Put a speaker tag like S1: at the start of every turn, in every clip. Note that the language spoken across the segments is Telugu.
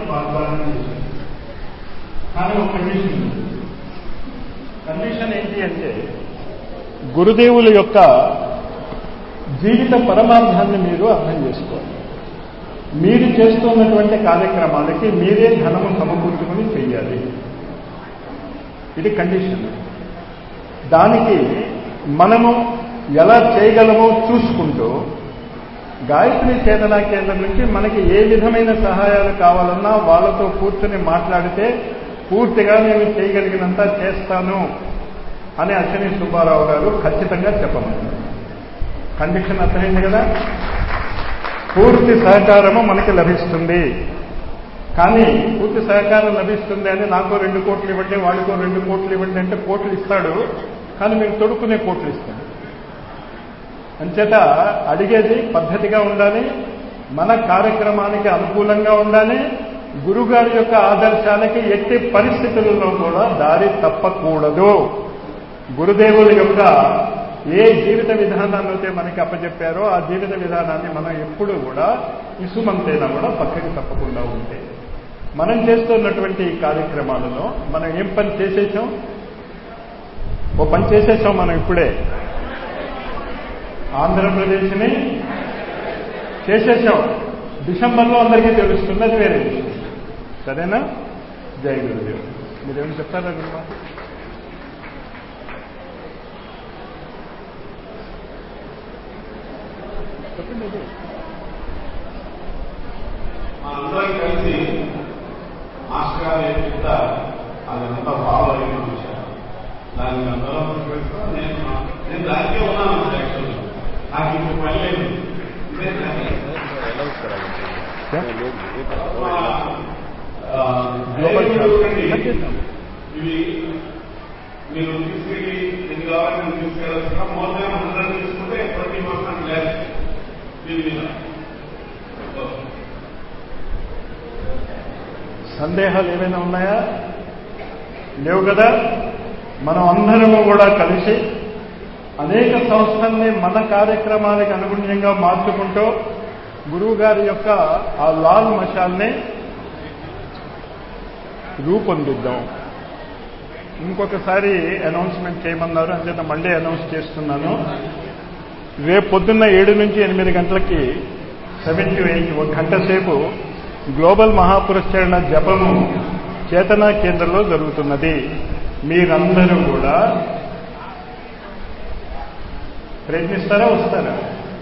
S1: వాగ్దానం చేశారు కానీ ఒక కండిషన్ ఉంది కండిషన్ ఏంటి అంటే గురుదేవుల యొక్క జీవిత పరమార్థాన్ని మీరు అర్థం చేసుకోవాలి మీరు చేస్తున్నటువంటి కార్యక్రమాలకి మీరే ధనము సమకూర్చుకొని చెయ్యాలి ఇది కండిషన్ దానికి మనము ఎలా చేయగలమో చూసుకుంటూ గాయత్రి చేతనా కేంద్రం నుంచి మనకి ఏ విధమైన సహాయాలు కావాలన్నా వాళ్ళతో కూర్చొని మాట్లాడితే పూర్తిగా నేను చేయగలిగినంత చేస్తాను అని అశ్విని సుబ్బారావు గారు ఖచ్చితంగా చెప్పమన్నారు కండిషన్ అర్థమైంది కదా పూర్తి సహకారము మనకి లభిస్తుంది కానీ పూర్తి సహకారం లభిస్తుంది అని నాకు రెండు కోట్లు ఇవ్వండి వాడికో రెండు కోట్లు ఇవ్వండి అంటే కోట్లు ఇస్తాడు కానీ మీరు తొడుక్కునే కోట్లు ఇస్తాడు అంచేత అడిగేది పద్ధతిగా ఉండాలి మన కార్యక్రమానికి అనుకూలంగా ఉండాలి గురుగారి యొక్క ఆదర్శాలకి ఎట్టి పరిస్థితులలో కూడా దారి తప్పకూడదు గురుదేవుల యొక్క ఏ జీవిత విధానాన్ని అయితే మనకి అప్పచెప్పారో ఆ జీవిత విధానాన్ని మనం ఎప్పుడు కూడా ఇసుమంతైనా కూడా పక్కకి తప్పకుండా ఉంటే మనం చేస్తున్నటువంటి ఈ కార్యక్రమాలలో మనం ఏం పని చేసేసాం ఓ పని చేసేసాం మనం ఇప్పుడే ఆంధ్రప్రదేశ్ని చేసేసాం డిసెంబర్లో అందరికీ తెలుస్తుంది అది వేరే విషయం సరేనా జై గురుదేవ్ మీరేమైనా చెప్తారా గురుమా చెప్పండి అది.
S2: మనందరం కలిసి మాస్టర్ గారు ఏం చెప్తా అదంతా బాగా చూశాను దాన్ని అందరం పెట్టుకో నేను నేను దానికే ఉన్నాను యాక్చువల్గా నాకు ఇంకో పని లేదు ఇదే దాన్ని. ఆ,
S1: గ్లోబల్
S2: దయచేసి
S1: ఛానల్.
S2: చూడండి.
S1: కట్ చేద్దాం.
S2: ఇవి మీరు తీసుకెళ్ళి ఎన్ని కావాలి నేను తీసుకెళ్ళాల్సిన మోర్ దాన్ హండ్రెడ్ తీసుకుంటే ట్వంటీ పర్సెంట్ లేదు దీని మీద
S1: సందేహాలు ఏమైనా ఉన్నాయా లేవు కదా మనం అందరము కూడా కలిసి అనేక సంస్థల్ని మన కార్యక్రమాలకు అనుగుణ్యంగా మార్చుకుంటూ గురువు గారి యొక్క ఆ లాల్ మషాల్ని రూపొందిద్దాం ఇంకొకసారి అనౌన్స్మెంట్ చేయమన్నారు అంచేత మళ్ళీ అనౌన్స్ చేస్తున్నాను రేపు పొద్దున్న ఏడు నుంచి ఎనిమిది గంటలకి సెవెన్ టు ఎయిట్ ఒక గంట సేపు గ్లోబల్ మహాపురస్కరణ జపము చేతనా కేంద్రంలో జరుగుతున్నది మీరందరూ కూడా ప్రయత్నిస్తారా వస్తారా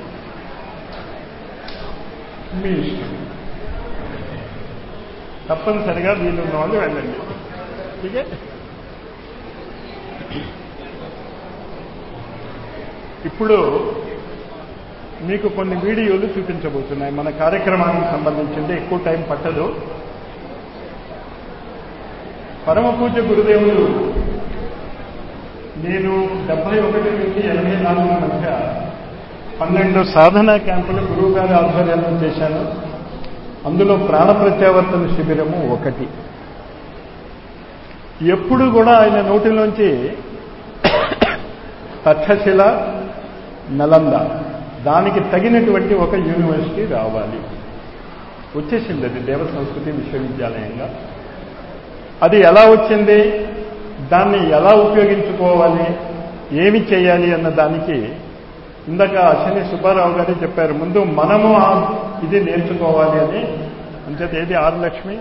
S1: మీ ఇష్టం తప్పనిసరిగా వీలున్న వాళ్ళు వెళ్ళండి ఓకే ఇప్పుడు మీకు కొన్ని వీడియోలు చూపించబోతున్నాయి మన కార్యక్రమానికి సంబంధించింది ఎక్కువ టైం పట్టదు పరమ పూజ గురుదేవులు నేను డెబ్బై ఒకటి నుంచి ఎనభై నాలుగు మధ్య పన్నెండు సాధనా క్యాంపులు గురువు గారి ఆధ్వర్యంలో చేశాను అందులో ప్రాణ ప్రత్యావర్తన శిబిరము ఒకటి ఎప్పుడు కూడా ఆయన నోటిలోంచి తక్షశిల నలంద దానికి తగినటువంటి ఒక యూనివర్సిటీ రావాలి వచ్చేసింది అది దేవ సంస్కృతి విశ్వవిద్యాలయంగా అది ఎలా వచ్చింది దాన్ని ఎలా ఉపయోగించుకోవాలి ఏమి చేయాలి అన్న దానికి ఇందాక అశ్విని సుబ్బారావు గారు చెప్పారు ముందు మనము ఆ ఇది నేర్చుకోవాలి అని అంచేత ఏది ఆరు లక్ష్మి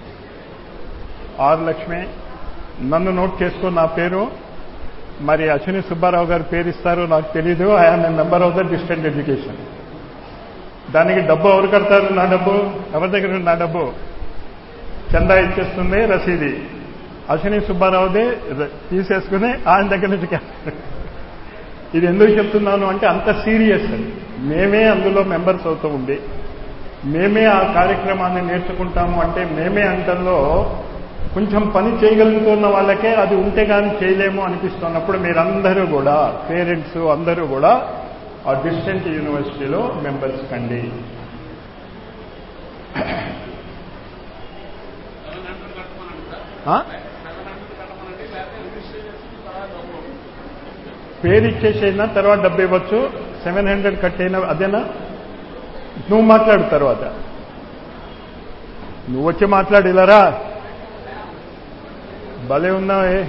S1: ఆరు లక్ష్మి నన్ను నోట్ చేసుకో నా పేరు మరి అశ్విని సుబ్బారావు గారు పేరు ఇస్తారో నాకు తెలీదు I'm a member of the distant education దానికి డబ్బు ఎవరు కడతారు నా డబ్బు ఎవరి దగ్గర ఉంది నా డబ్బు చందా ఇచ్చేస్తుంది రసీది అశ్విని సుబ్బారావుది ర- తీసేసుకుని ఆయన దగ్గర నుంచి క్యా- ఇది ఎందుకు చెప్తున్నాను అంటే అంత సీరియస్ అది మేమే అందులో మెంబర్స్ అవుతూ ఉండి మేమే ఆ కార్యక్రమాన్ని నేర్చుకుంటాము అంటే మేమే అంటల్లో కొంచెం పని చేయగలుగుతున్న వాళ్ళకే అది ఉంటే కానీ చేయలేము అనిపిస్తున్నప్పుడు మీరందరూ కూడా పేరెంట్స్ అందరూ కూడా ఆ డిస్టెంట్ యూనివర్సిటీలో మెంబర్స్ కండి ఆ? పేరు ఇచ్చేసైనా తర్వాత డబ్బు ఇవ్వచ్చు సెవెన్ హండ్రెడ్ కట్ అయినా అదేనా నువ్వు మాట్లాడు తర్వాత నువ్వు వచ్చి మాట్లాడు ఇలారా భలే ఉన్నావే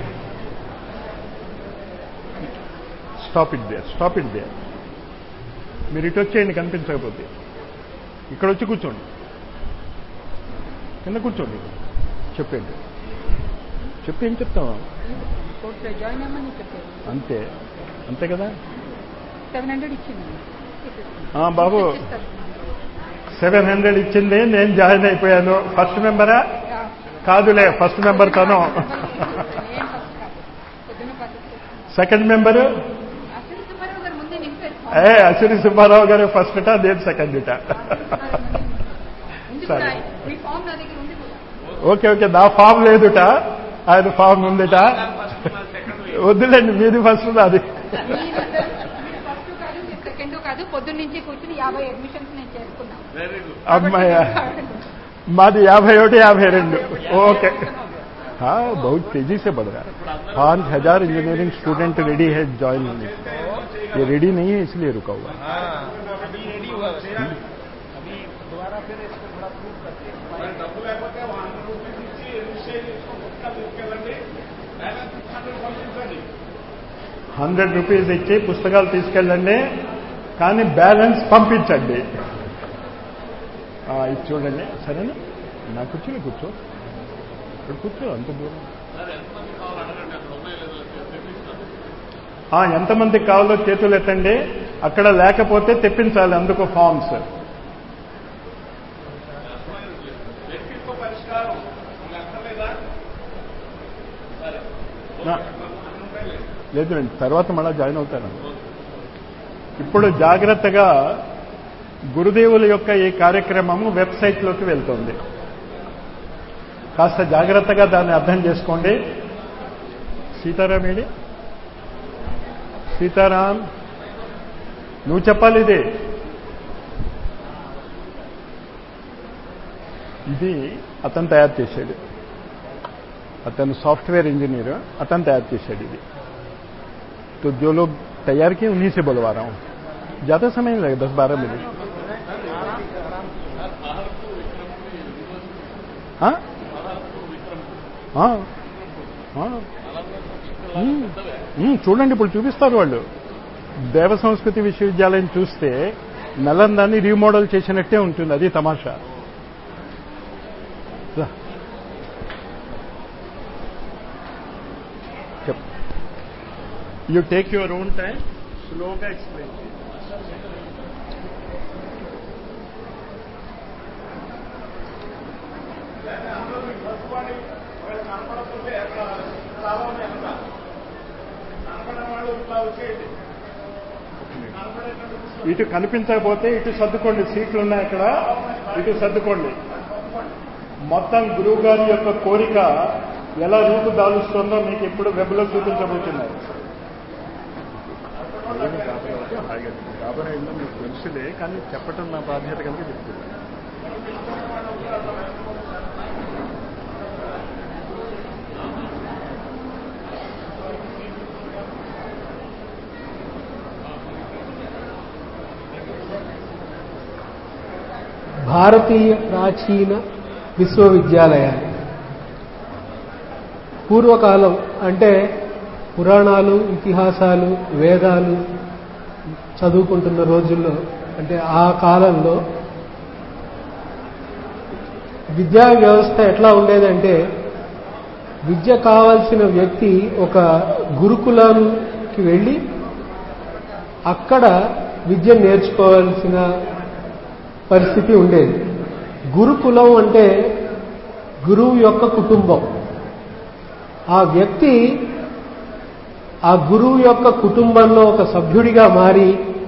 S1: స్టాప్ ఇట్ దే స్టాప్ ఇట్ దే మీరు ఇటు వచ్చేయండి కనిపించకపోతే ఇక్కడ వచ్చి కూర్చోండి కింద కూర్చోండి చెప్పండి చెప్పి ఏం చెప్తావా
S3: కోర్సులో జాయిన్ అవ్వమని చెప్పారు
S1: అంతే అంతే కదా
S3: సెవెన్ హండ్రెడ్ ఇచ్చింది
S1: ఆ, బాబు సెవెన్ హండ్రెడ్ ఇచ్చింది నేను జాయిన్ అయిపోయాను ఫస్ట్ మెంబరా కాదులే ఫస్ట్ మెంబర్ తను
S3: పొద్దున్న పద్ధతి
S1: సెకండ్ మెంబరు
S3: అసలు సుబ్బారావు గారు ముందే నింపారు
S1: ఏ అశ్విని సుబ్బారావు గారు ఫస్ట్ ఇట నేను సెకండ్ ఇట
S3: ఉంది
S1: సరే.
S3: కూడా మీ ఫామ్ నా దగ్గర ఉంది కూడా
S1: ఓకే ఓకే నా ఫామ్ లేదుట ఆయన ఫామ్ ఉందిట వద్దులేండి మీది ఫస్ట్ నాది
S3: ఫస్ట్ కాదు మీరు సెకండ్ కాదు పొద్దున్న నుంచి కూర్చుని యాభై అడ్మిషన్స్ నేను చేసుకున్నాను
S2: వెరీ గుడ్
S1: అమ్మాయ మాది యాభై ఒకటి యాభై రెండు ఓకే हाँ बहुत तेजी से बढ़ रहा है पांच हजार इंजीनियरिंग स्टूडेंट रेडी है ज्वाइन होने के। ये रेडी नहीं है इसलिए रुका हुआ है
S4: अभी रेडी हुआ वैसे अभी दोबारा फिर इसको थोड़ा प्रूव करके
S2: మరి డబ్బు లేకపోతే హండ్రెడ్ రూపీస్ ఇచ్చి రిజిస్టర్ చేసుకుని పుస్తకాలు తీసుకెళ్ళండి బ్యాలెన్స్ సిక్స్ హండ్రెడ్ పంపించండి
S1: హండ్రెడ్ రూపీస్ ఇచ్చి పుస్తకాలు తీసుకెళ్ళండి కానీ బ్యాలెన్స్ పంపించండి ఆ, ఇది చూడండి సరేనా నా కూర్చోలే కూర్చో ఇక్కడ కూర్చో అంత దూరం
S2: సరే ఎంతమంది కావాలి అడగండి అక్కడ ఉన్నాయి లేదో తెప్పిస్తాను
S1: ఆ, ఎంతమందికి కావాలో చేతులు ఎత్తండి అక్కడ లేకపోతే తెప్పించాలి అందుకు ఫామ్స్
S2: వ్యక్తిత్వ పరిష్కారం మీకు అక్కర్లేదా సరే
S1: నా-
S2: అక్కడ ఉంటాయి లేదు
S1: లేదులేండి తర్వాత మళ్ళీ జాయిన్ అవుతాను ఇప్పుడు జాగ్రత్తగా గురుదేవుల యొక్క ఈ కార్యక్రమము వెబ్సైట్లోకి వెళ్తుంది కాస్త జాగ్రత్తగా దాన్ని అర్థం చేసుకోండి సీతారాం ఏడి సీతారాం నువ్వు చెప్పాలి ఇది ఇది అతను తయారు చేశాడు అతను సాఫ్ట్వేర్ ఇంజనీర్ అతను తయారు చేశాడు ఇది तो जो लोग तैयार किए उन्हीं से बुलवा रहा हूँ ज्यादा समय नहीं लगेगा दस बारह मिनट हाँ हाँ हाँ ఉమ్, ఉమ్, చూడండి ఇప్పుడు చూపిస్తారు వాళ్ళు దేవ సంస్కృతి విశ్వవిద్యాలయం చూస్తే నలందాన్ని రీమోడల్ చేసినట్టే ఉంటుంది అది తమాషా రా. చెప్ you take your own time స్లోగా ఎక్స్ప్లెయిన్
S2: కనపడకపోతే ఎక్కడ చాలా ఉన్నాయి అక్కడ కనపడిన వాళ్ళు ఇట్లా వచ్చేయండి కనపడేటువంటి పుస్తకం
S1: ఇటు కనిపించకపోతే ఇటు సర్దుకోండి సీట్లు ఉన్నాయి అక్కడ ఇటు సర్దుకోండి మొత్తం గురువు గారి యొక్క కోరిక ఎలా రూపు దాలుస్తుందో మీకు ఇప్పుడు వెబ్లో చూపించబోతున్నారు కాబట్టి ఏందో మీకు తెలుసులే కానీ చెప్పటం నా బాధ్యత కనుక చెప్తున్నాను
S5: భారతీయ ప్రాచీన విశ్వవిద్యాలయాలు పూర్వకాలం అంటే పురాణాలు ఇతిహాసాలు వేదాలు చదువుకుంటున్న రోజుల్లో అంటే ఆ కాలంలో విద్యా వ్యవస్థ ఎట్లా ఉండేదంటే విద్య కావాల్సిన వ్యక్తి ఒక గురుకులానికి వెళ్ళి అక్కడ విద్య నేర్చుకోవాల్సిన పరిస్థితి ఉండేది గురుకులం అంటే గురువు యొక్క కుటుంబం ఆ వ్యక్తి ఆ గురువు యొక్క కుటుంబంలో ఒక సభ్యుడిగా మారి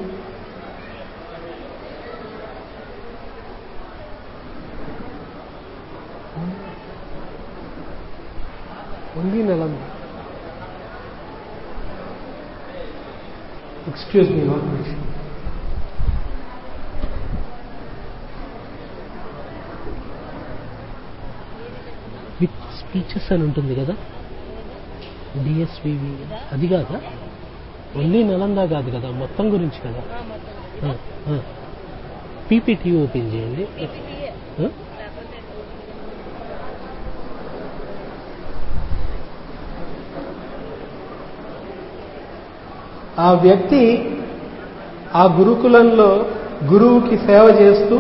S5: ఉంది నెలం excuse me one minute with speeches అని ఉంటుంది కదా డిఎస్వివి అది కాదా ఓన్లీ నలందా కాదు కదా మొత్తం గురించి కదా పీపీటీ ఓపెన్ చేయండి ఆ?
S6: ఆ వ్యక్తి ఆ గురుకులంలో గురువుకి సేవ చేస్తూ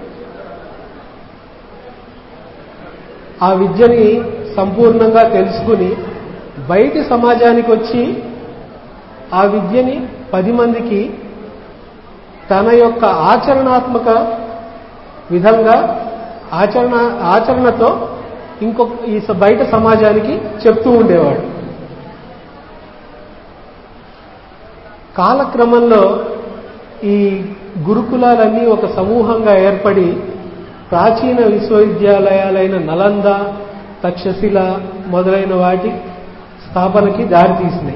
S6: ఆ విద్యని సంపూర్ణంగా తెలుసుకుని బయటి సమాజానికి వచ్చి ఆ విద్యని పది మందికి తన యొక్క ఆచరణాత్మక విధంగా ఆచరణ ఆచరణతో ఇంకొక ఈ స- బయట సమాజానికి చెప్తూ ఉండేవాడు కాలక్రమంలో ఈ గురుకులాలన్నీ ఒక సమూహంగా ఏర్పడి ప్రాచీన విశ్వవిద్యాలయాలైన నలంద తక్షశిల మొదలైన వాటి స్థాపనకి దారితీసినాయి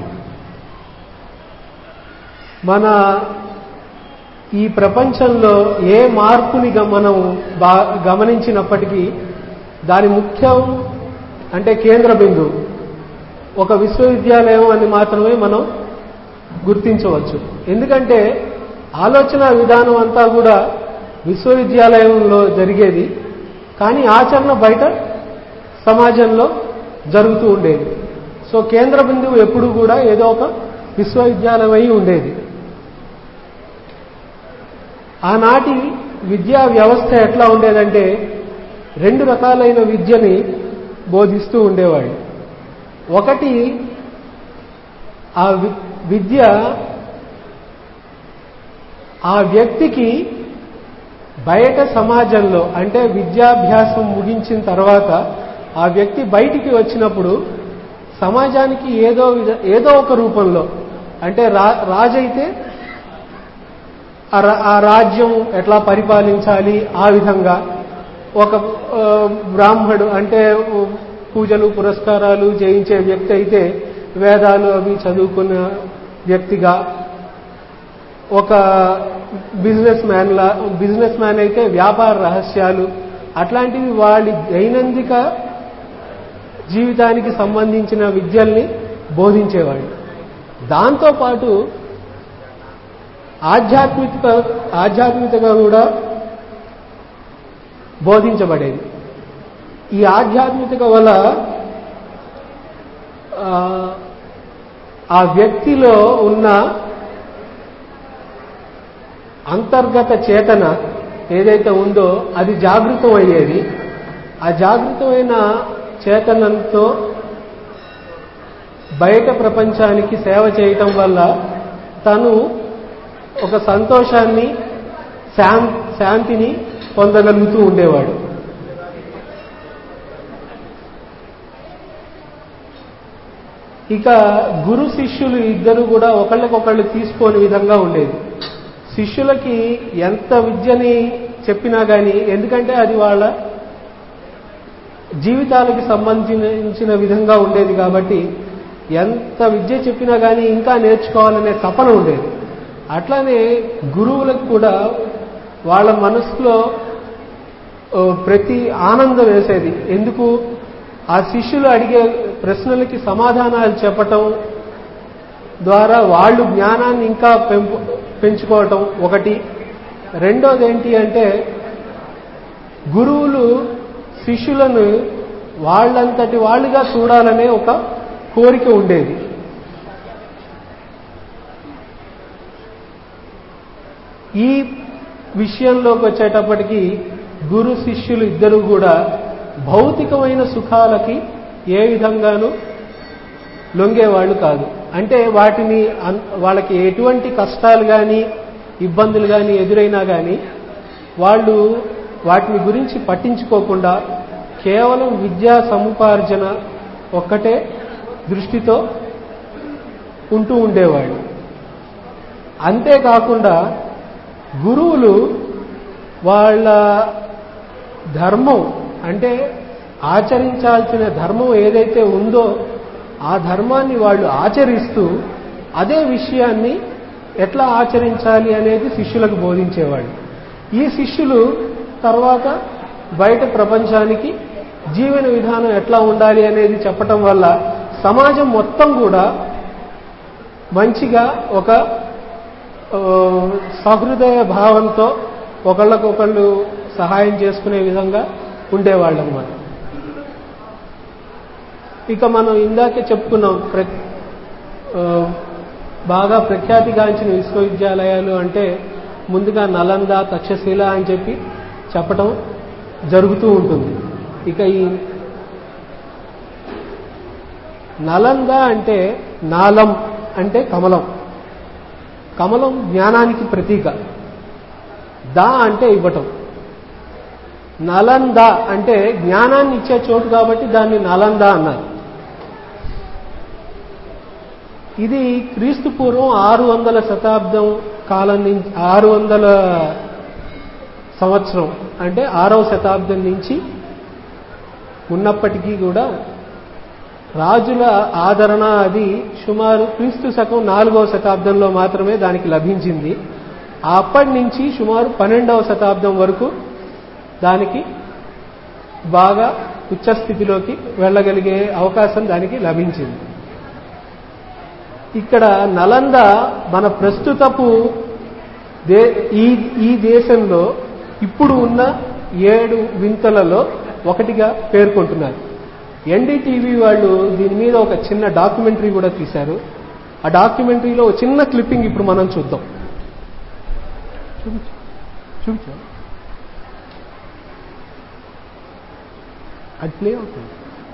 S6: మన ఈ ప్రపంచంలో ఏ మార్పుని గ- మనం బా గమనించినప్పటికీ దాని ముఖ్యం అంటే కేంద్ర బిందువు ఒక విశ్వవిద్యాలయం అని మాత్రమే మనం గుర్తించవచ్చు ఎందుకంటే ఆలోచన విధానం అంతా కూడా విశ్వవిద్యాలయంలో జరిగేది కానీ ఆచరణ బయట సమాజంలో జరుగుతూ ఉండేది సో కేంద్ర బిందువు ఎప్పుడు కూడా ఏదో ఒక విశ్వవిద్యాలయం అయి ఉండేది ఆనాటి విద్యా వ్యవస్థ ఎట్లా ఉండేదంటే రెండు రకాలైన విద్యని బోధిస్తూ ఉండేవాళ్ళు ఒకటి ఆ వి- విద్య ఆ వ్యక్తికి బయట సమాజంలో అంటే విద్యాభ్యాసం ముగించిన తర్వాత ఆ వ్యక్తి బయటికి వచ్చినప్పుడు సమాజానికి ఏదో విధ- ఏదో ఒక రూపంలో అంటే రా రాజైతే ఆ రా- ఆ రాజ్యం ఎట్లా పరిపాలించాలి ఆ విధంగా ఒక ఆ, బ్రాహ్మడు అంటే ఉ, పూజలు పురస్కారాలు చేయించే వ్యక్తి అయితే వేదాలు అవి చదువుకున్న వ్యక్తిగా ఒక బిజినెస్ మ్యాన్లా బిజినెస్ మ్యాన్ అయితే వ్యాపార రహస్యాలు అట్లాంటివి వాళ్ళ దైనందిక జీవితానికి సంబంధించిన విద్యల్ని బోధించేవాళ్ళు దాంతోపాటు ఆధ్యాత్మిక ఆధ్యాత్మికత కూడా బోధించబడేది ఈ ఆధ్యాత్మికత వల్ల ఆ, ఆ వ్యక్తిలో ఉన్న అంతర్గత చేతన ఏదైతే ఉందో అది జాగృతం అయ్యేది ఆ జాగృతమైన చేతనంతో బయట ప్రపంచానికి సేవ చేయటం వల్ల తను ఒక సంతోషాన్ని శాం శాంతిని పొందగలుగుతూ ఉండేవాడు ఇక గురు శిష్యులు ఇద్దరు కూడా ఒకళ్ళకొకళ్ళు తీసుకోని విధంగా ఉండేది శిష్యులకి ఎంత విద్యని చెప్పినా కానీ ఎందుకంటే అది వాళ్ళ జీవితాలకి సంబంధించిన విధంగా ఉండేది కాబట్టి ఎంత విద్య చెప్పినా కానీ ఇంకా నేర్చుకోవాలనే తపన ఉండేది అట్లానే గురువులకు కూడా వాళ్ళ మనసులో ఓ, ప్రతి ఆనందం వేసేది ఎందుకు ఆ శిష్యులు అడిగే ప్రశ్నలకి సమాధానాలు చెప్పటం ద్వారా వాళ్ళు జ్ఞానాన్ని ఇంకా పెంపు పెంచుకోవటం ఒకటి రెండోది ఏంటి అంటే గురువులు శిష్యులను వాళ్ళంతటి వాళ్ళుగా చూడాలనే ఒక కోరిక ఉండేది ఈ విషయంలోకి వచ్చేటప్పటికి గురు శిష్యులు ఇద్దరు కూడా భౌతికమైన సుఖాలకి ఏ విధంగానూ లొంగేవాళ్ళు కాదు అంటే వాటిని అన్- వాళ్ళకి ఎటువంటి కష్టాలు కానీ ఇబ్బందులు కానీ ఎదురైనా కానీ వాళ్ళు వాటిని గురించి పట్టించుకోకుండా కేవలం విద్యా సముపార్జన ఒక్కటే దృష్టితో ఉంటూ ఉండేవాళ్ళు అంతేకాకుండా గురువులు వాళ్ళ ధర్మం అంటే ఆచరించాల్సిన ధర్మం ఏదైతే ఉందో ఆ ధర్మాన్ని వాళ్ళు ఆచరిస్తూ అదే విషయాన్ని ఎట్లా ఆచరించాలి అనేది శిష్యులకు బోధించేవాళ్ళు ఈ శిష్యులు తర్వాత బయట ప్రపంచానికి జీవన విధానం ఎట్లా ఉండాలి అనేది చెప్పటం వల్ల సమాజం మొత్తం కూడా మంచిగా ఒక ఆ, సహృదయ భావంతో ఒకళ్ళకొకళ్ళు సహాయం చేసుకునే విధంగా ఉండేవాళ్ళు అన్నమాట ఇక మనం ఇందాకే చెప్పుకున్నాం ప్ర ఆ, బాగా ప్రఖ్యాతిగాంచిన విశ్వవిద్యాలయాలు అంటే ముందుగా నలంద తక్షశిల అని చెప్పి చెప్పటం జరుగుతూ ఉంటుంది ఇక ఈ నలంద అంటే నాలం అంటే కమలం కమలం జ్ఞానానికి ప్రతీక దా అంటే ఇవ్వటం నలంద అంటే జ్ఞానాన్ని ఇచ్చే చోటు కాబట్టి దాన్ని నలంద అన్నారు ఇది క్రీస్తు పూర్వం ఆరు వందల శతాబ్దం కాలం నుంచి ఆరు వందల సంవత్సరం అంటే ఆరవ శతాబ్దం నుంచి ఉన్నప్పటికీ కూడా రాజుల ఆదరణ అది సుమారు క్రీస్తు శకం నాలుగవ శతాబ్దంలో మాత్రమే దానికి లభించింది అప్పటి నుంచి సుమారు పన్నెండవ శతాబ్దం వరకు దానికి బాగా ఉచ్చస్థితిలోకి వెళ్ళగలిగే అవకాశం దానికి లభించింది ఇక్కడ నలంద మన ప్రస్తుతపు దే ఈ ఈ దేశంలో ఇప్పుడు ఉన్న ఏడు వింతలలో ఒకటిగా పేర్కొంటున్నారు ఎన్డీటీవీ వాళ్ళు దీని మీద ఒక చిన్న డాక్యుమెంటరీ కూడా తీశారు ఆ డాక్యుమెంటరీలో ఒక చిన్న క్లిప్పింగ్ ఇప్పుడు మనం చూద్దాం చూపించు చూపించు అది ప్లే అవుతుంది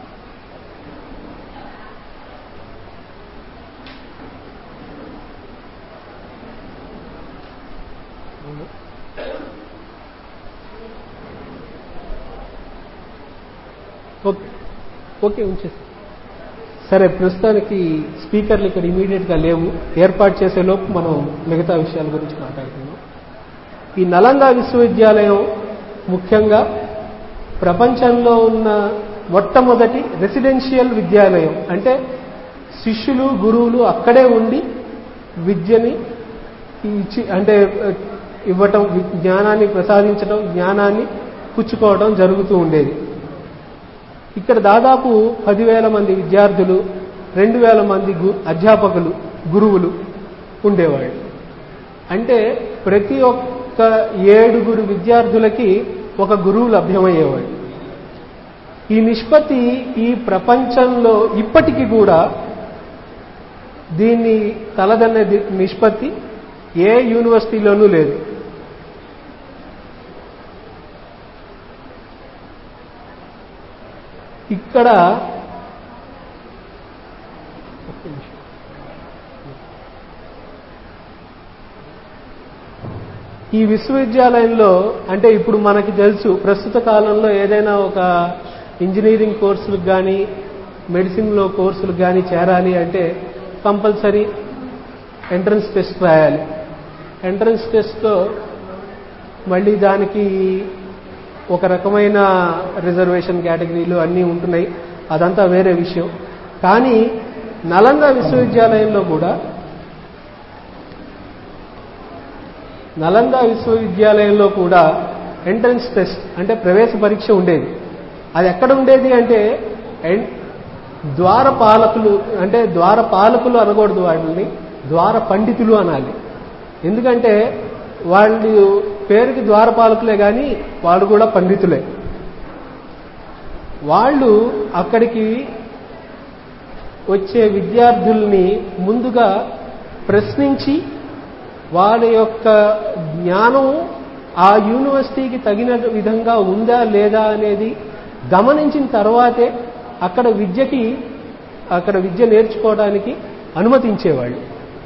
S6: ఓకే ఓకే ఉంచేసి సరే ప్రస్తుతానికి స్పీకర్లు ఇక్కడ ఇమీడియట్గా లేవు ఏర్పాటు చేసే లోపు మనం మిగతా విషయాల గురించి మాట్లాడుతున్నాం ఈ నలంద విశ్వవిద్యాలయం ముఖ్యంగా ప్రపంచంలో ఉన్న మొట్టమొదటి రెసిడెన్షియల్ విద్యాలయం అంటే శిష్యులు గురువులు అక్కడే ఉండి విద్యని ఇచ్చి అంటే ఇవ్వటం జ్ఞానాన్ని ప్రసాదించడం జ్ఞానాన్ని పుచ్చుకోవడం జరుగుతూ ఉండేది ఇక్కడ దాదాపు పదివేల మంది విద్యార్థులు రెండు వేల మంది గు అధ్యాపకులు గురువులు ఉండేవాళ్ళు అంటే ప్రతి ఒక్క ఏడుగురు విద్యార్థులకి ఒక గురువు లభ్యమయ్యేవాడు ఈ నిష్పత్తి ఈ ప్రపంచంలో ఇప్పటికీ కూడా దీన్ని తలదన్నే ది- నిష్పత్తి ఏ యూనివర్సిటీలోనూ లేదు ఇక్కడ ఒక్క నిమిషం. ఈ విశ్వవిద్యాలయంలో అంటే ఇప్పుడు మనకి తెలుసు ప్రస్తుత కాలంలో ఏదైనా ఒక ఇంజనీరింగ్ కోర్సులకు కానీ మెడిసిన్లో కోర్సులకు కానీ చేరాలి అంటే కంపల్సరీ ఎంట్రన్స్ టెస్ట్ రాయాలి ఎంట్రన్స్ టెస్ట్లో మళ్ళీ దానికి ఒక రకమైన రిజర్వేషన్ కేటగిరీలు అన్నీ ఉంటున్నాయి అదంతా వేరే విషయం కానీ నలంద విశ్వవిద్యాలయంలో కూడా నలంద విశ్వవిద్యాలయంలో కూడా ఎంట్రన్స్ టెస్ట్ అంటే ప్రవేశ పరీక్ష ఉండేది అది ఎక్కడ ఉండేది అంటే ఎన్- ద్వారపాలకులు అంటే ద్వారపాలకులు అనకూడదు వాళ్ళని ద్వార పండితులు అనాలి ఎందుకంటే వాళ్ళు పేరుకి ద్వారపాలకులే కానీ వాళ్ళు కూడా పండితులే వాళ్ళు అక్కడికి వచ్చే విద్యార్థుల్ని ముందుగా ప్రశ్నించి వాళ్ళ యొక్క జ్ఞానం ఆ యూనివర్సిటీకి తగిన విధంగా ఉందా లేదా అనేది గమనించిన తర్వాతే అక్కడ విద్యకి అక్కడ విద్య నేర్చుకోవడానికి అనుమతించేవాళ్ళు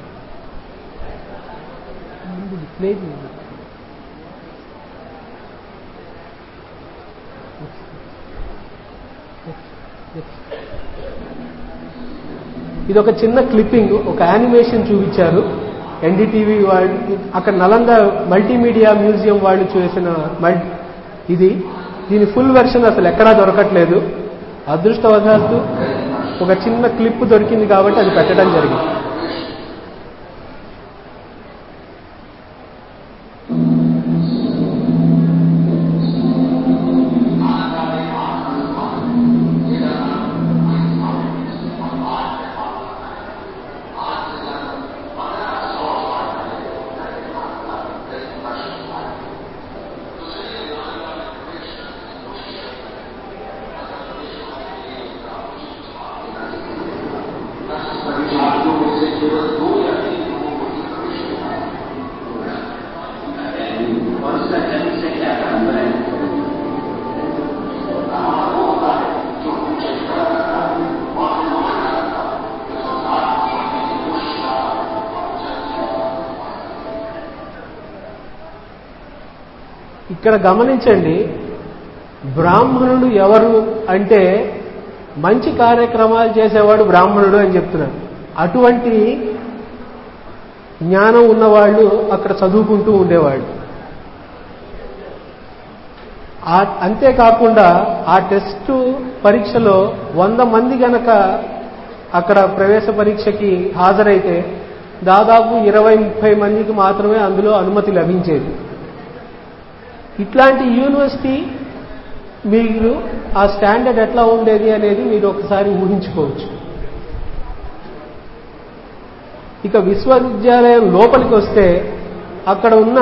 S6: ప్లే చేయండి. ఇది ఒక చిన్న క్లిప్పింగ్ ఒక యానిమేషన్ చూపించారు ఎన్డీటీవీ వాళ్ళు అక్కడ నలంద మల్టీమీడియా మ్యూజియం వాళ్ళు చేసిన మల్టీ ఇది దీని ఫుల్ వెర్షన్ అసలు ఎక్కడా దొరకట్లేదు అదృష్టవశాత్తు ఒక చిన్న క్లిప్ దొరికింది కాబట్టి అది పెట్టడం జరిగింది
S7: Thank you.
S6: ఇక్కడ గమనించండి బ్రాహ్మణుడు ఎవరు అంటే మంచి కార్యక్రమాలు చేసేవాడు బ్రాహ్మణుడు అని చెప్తున్నారు అటువంటి జ్ఞానం ఉన్నవాళ్ళు అక్కడ చదువుకుంటూ ఉండేవాళ్ళు ఆ- అంతేకాకుండా ఆ టెస్టు పరీక్షలో వంద మంది గనక అక్కడ ప్రవేశ పరీక్షకి హాజరైతే దాదాపు ఇరవై ముప్పై మందికి మాత్రమే అందులో అనుమతి లభించేది ఇట్లాంటి యూనివర్సిటీ మీరు ఆ స్టాండర్డ్ ఎట్లా ఉండేది అనేది మీరు ఒకసారి ఊహించుకోవచ్చు ఇక విశ్వవిద్యాలయం లోపలికి వస్తే అక్కడ ఉన్న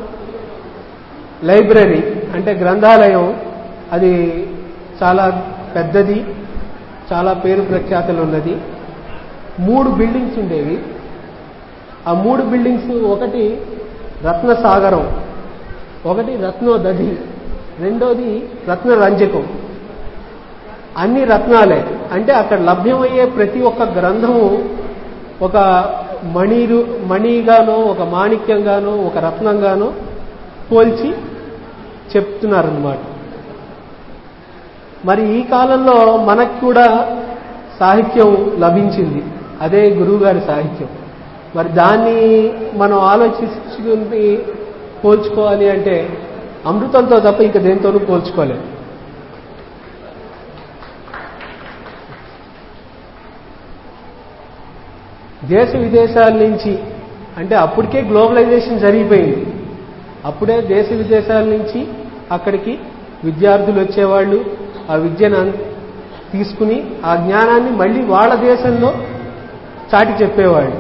S6: లైబ్రరీ అంటే గ్రంథాలయం అది చాలా పెద్దది చాలా పేరు ప్రఖ్యాతలు ఉన్నది మూడు బిల్డింగ్స్ ఉండేవి ఆ మూడు బిల్డింగ్స్ ఒకటి రత్నసాగరం ఒకటి రత్నోదధి రెండోది రత్న రంజకం అన్ని రత్నాలే అంటే అక్కడ లభ్యమయ్యే ప్రతి ఒక్క గ్రంథము ఒక మణిరు మణిగానో ఒక మాణిక్యంగానో ఒక రత్నంగానో పోల్చి చెప్తున్నారన్నమాట మరి ఈ కాలంలో మనకు కూడా సాహిత్యం లభించింది అదే గురువుగారి సాహిత్యం మరి దాన్ని మనం ఆలోచించుకుని పోల్చుకోవాలి అంటే అమృతంతో తప్ప ఇంక దేంతోనూ పోల్చుకోలేం దేశ విదేశాల నుంచి అంటే అప్పటికే గ్లోబలైజేషన్ జరిగిపోయింది అప్పుడే దేశ విదేశాల నుంచి అక్కడికి విద్యార్థులు వచ్చేవాళ్ళు ఆ విద్యను అన్- తీసుకుని ఆ జ్ఞానాన్ని మళ్ళీ వాళ్ళ దేశంలో చాటి చెప్పేవాళ్ళు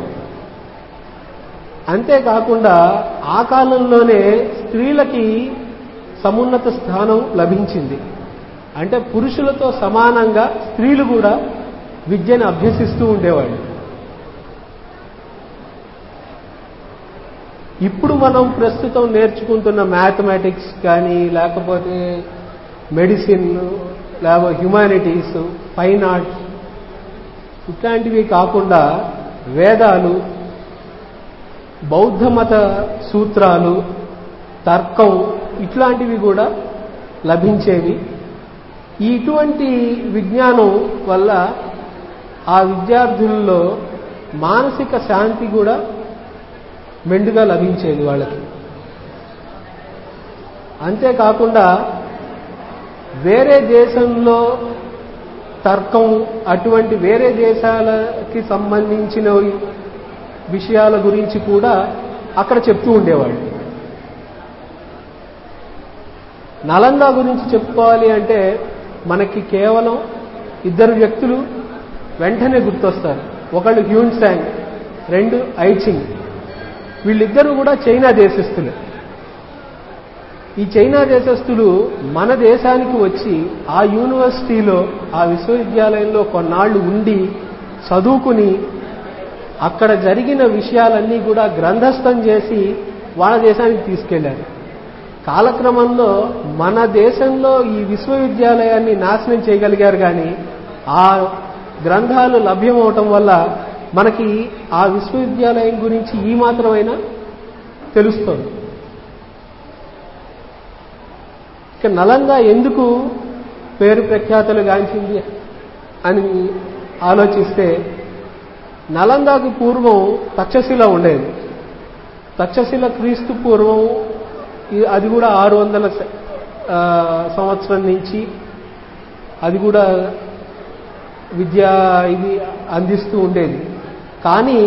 S6: అంతేకాకుండా ఆ కాలంలోనే స్త్రీలకి సమున్నత స్థానం లభించింది అంటే పురుషులతో సమానంగా స్త్రీలు కూడా విద్యను అభ్యసిస్తూ ఉండేవాళ్ళు ఇప్పుడు మనం ప్రస్తుతం నేర్చుకుంటున్న మ్యాథమెటిక్స్ కానీ లేకపోతే మెడిసిన్ లేకపోతే హ్యుమానిటీస్ ఫైన్ ఆర్ట్స్ ఇట్లాంటివి కాకుండా వేదాలు బౌద్ధ మత సూత్రాలు తర్కం ఇట్లాంటివి కూడా లభించేవి ఈ ఇటువంటి విజ్ఞానం వల్ల ఆ విద్యార్థుల్లో మానసిక శాంతి కూడా మెండుగా లభించేది వాళ్ళకి అంతేకాకుండా వేరే దేశంలో తర్కం అటువంటి వేరే దేశాలకి సంబంధించిన విషయాల గురించి కూడా అక్కడ చెప్తూ ఉండేవాళ్ళు నలంద గురించి చెప్పుకోవాలి అంటే మనకి కేవలం ఇద్దరు వ్యక్తులు వెంటనే గుర్తొస్తారు ఒకళ్ళు హ్యూన్ శాంగ్ రెండు ఐచింగ్ వీళ్ళిద్దరూ కూడా చైనా దేశస్థులే ఈ చైనా దేశస్థులు మన దేశానికి వచ్చి ఆ యూనివర్సిటీలో ఆ విశ్వవిద్యాలయంలో కొన్నాళ్ళు ఉండి చదువుకుని అక్కడ జరిగిన విషయాలన్నీ కూడా గ్రంథస్థం చేసి వాళ్ళ దేశానికి తీసుకెళ్లారు కాలక్రమంలో మన దేశంలో ఈ విశ్వవిద్యాలయాన్ని నాశనం చేయగలిగారు కానీ ఆ గ్రంథాలు లభ్యమవటం వల్ల మనకి ఆ విశ్వవిద్యాలయం గురించి ఈ మాత్రమైనా తెలుస్తోంది ఇక నలంద ఎందుకు పేరు ప్రఖ్యాతలు గాంచింది అని ఆలోచిస్తే నలందాకు పూర్వం తక్షశిల ఉండేది తక్షశిల క్రీస్తు పూర్వం ఈ- అది కూడా ఆరు వందల స- ఆ, సంవత్సరం నుంచి అది కూడా విద్యా ఇది అందిస్తూ ఉండేది కానీ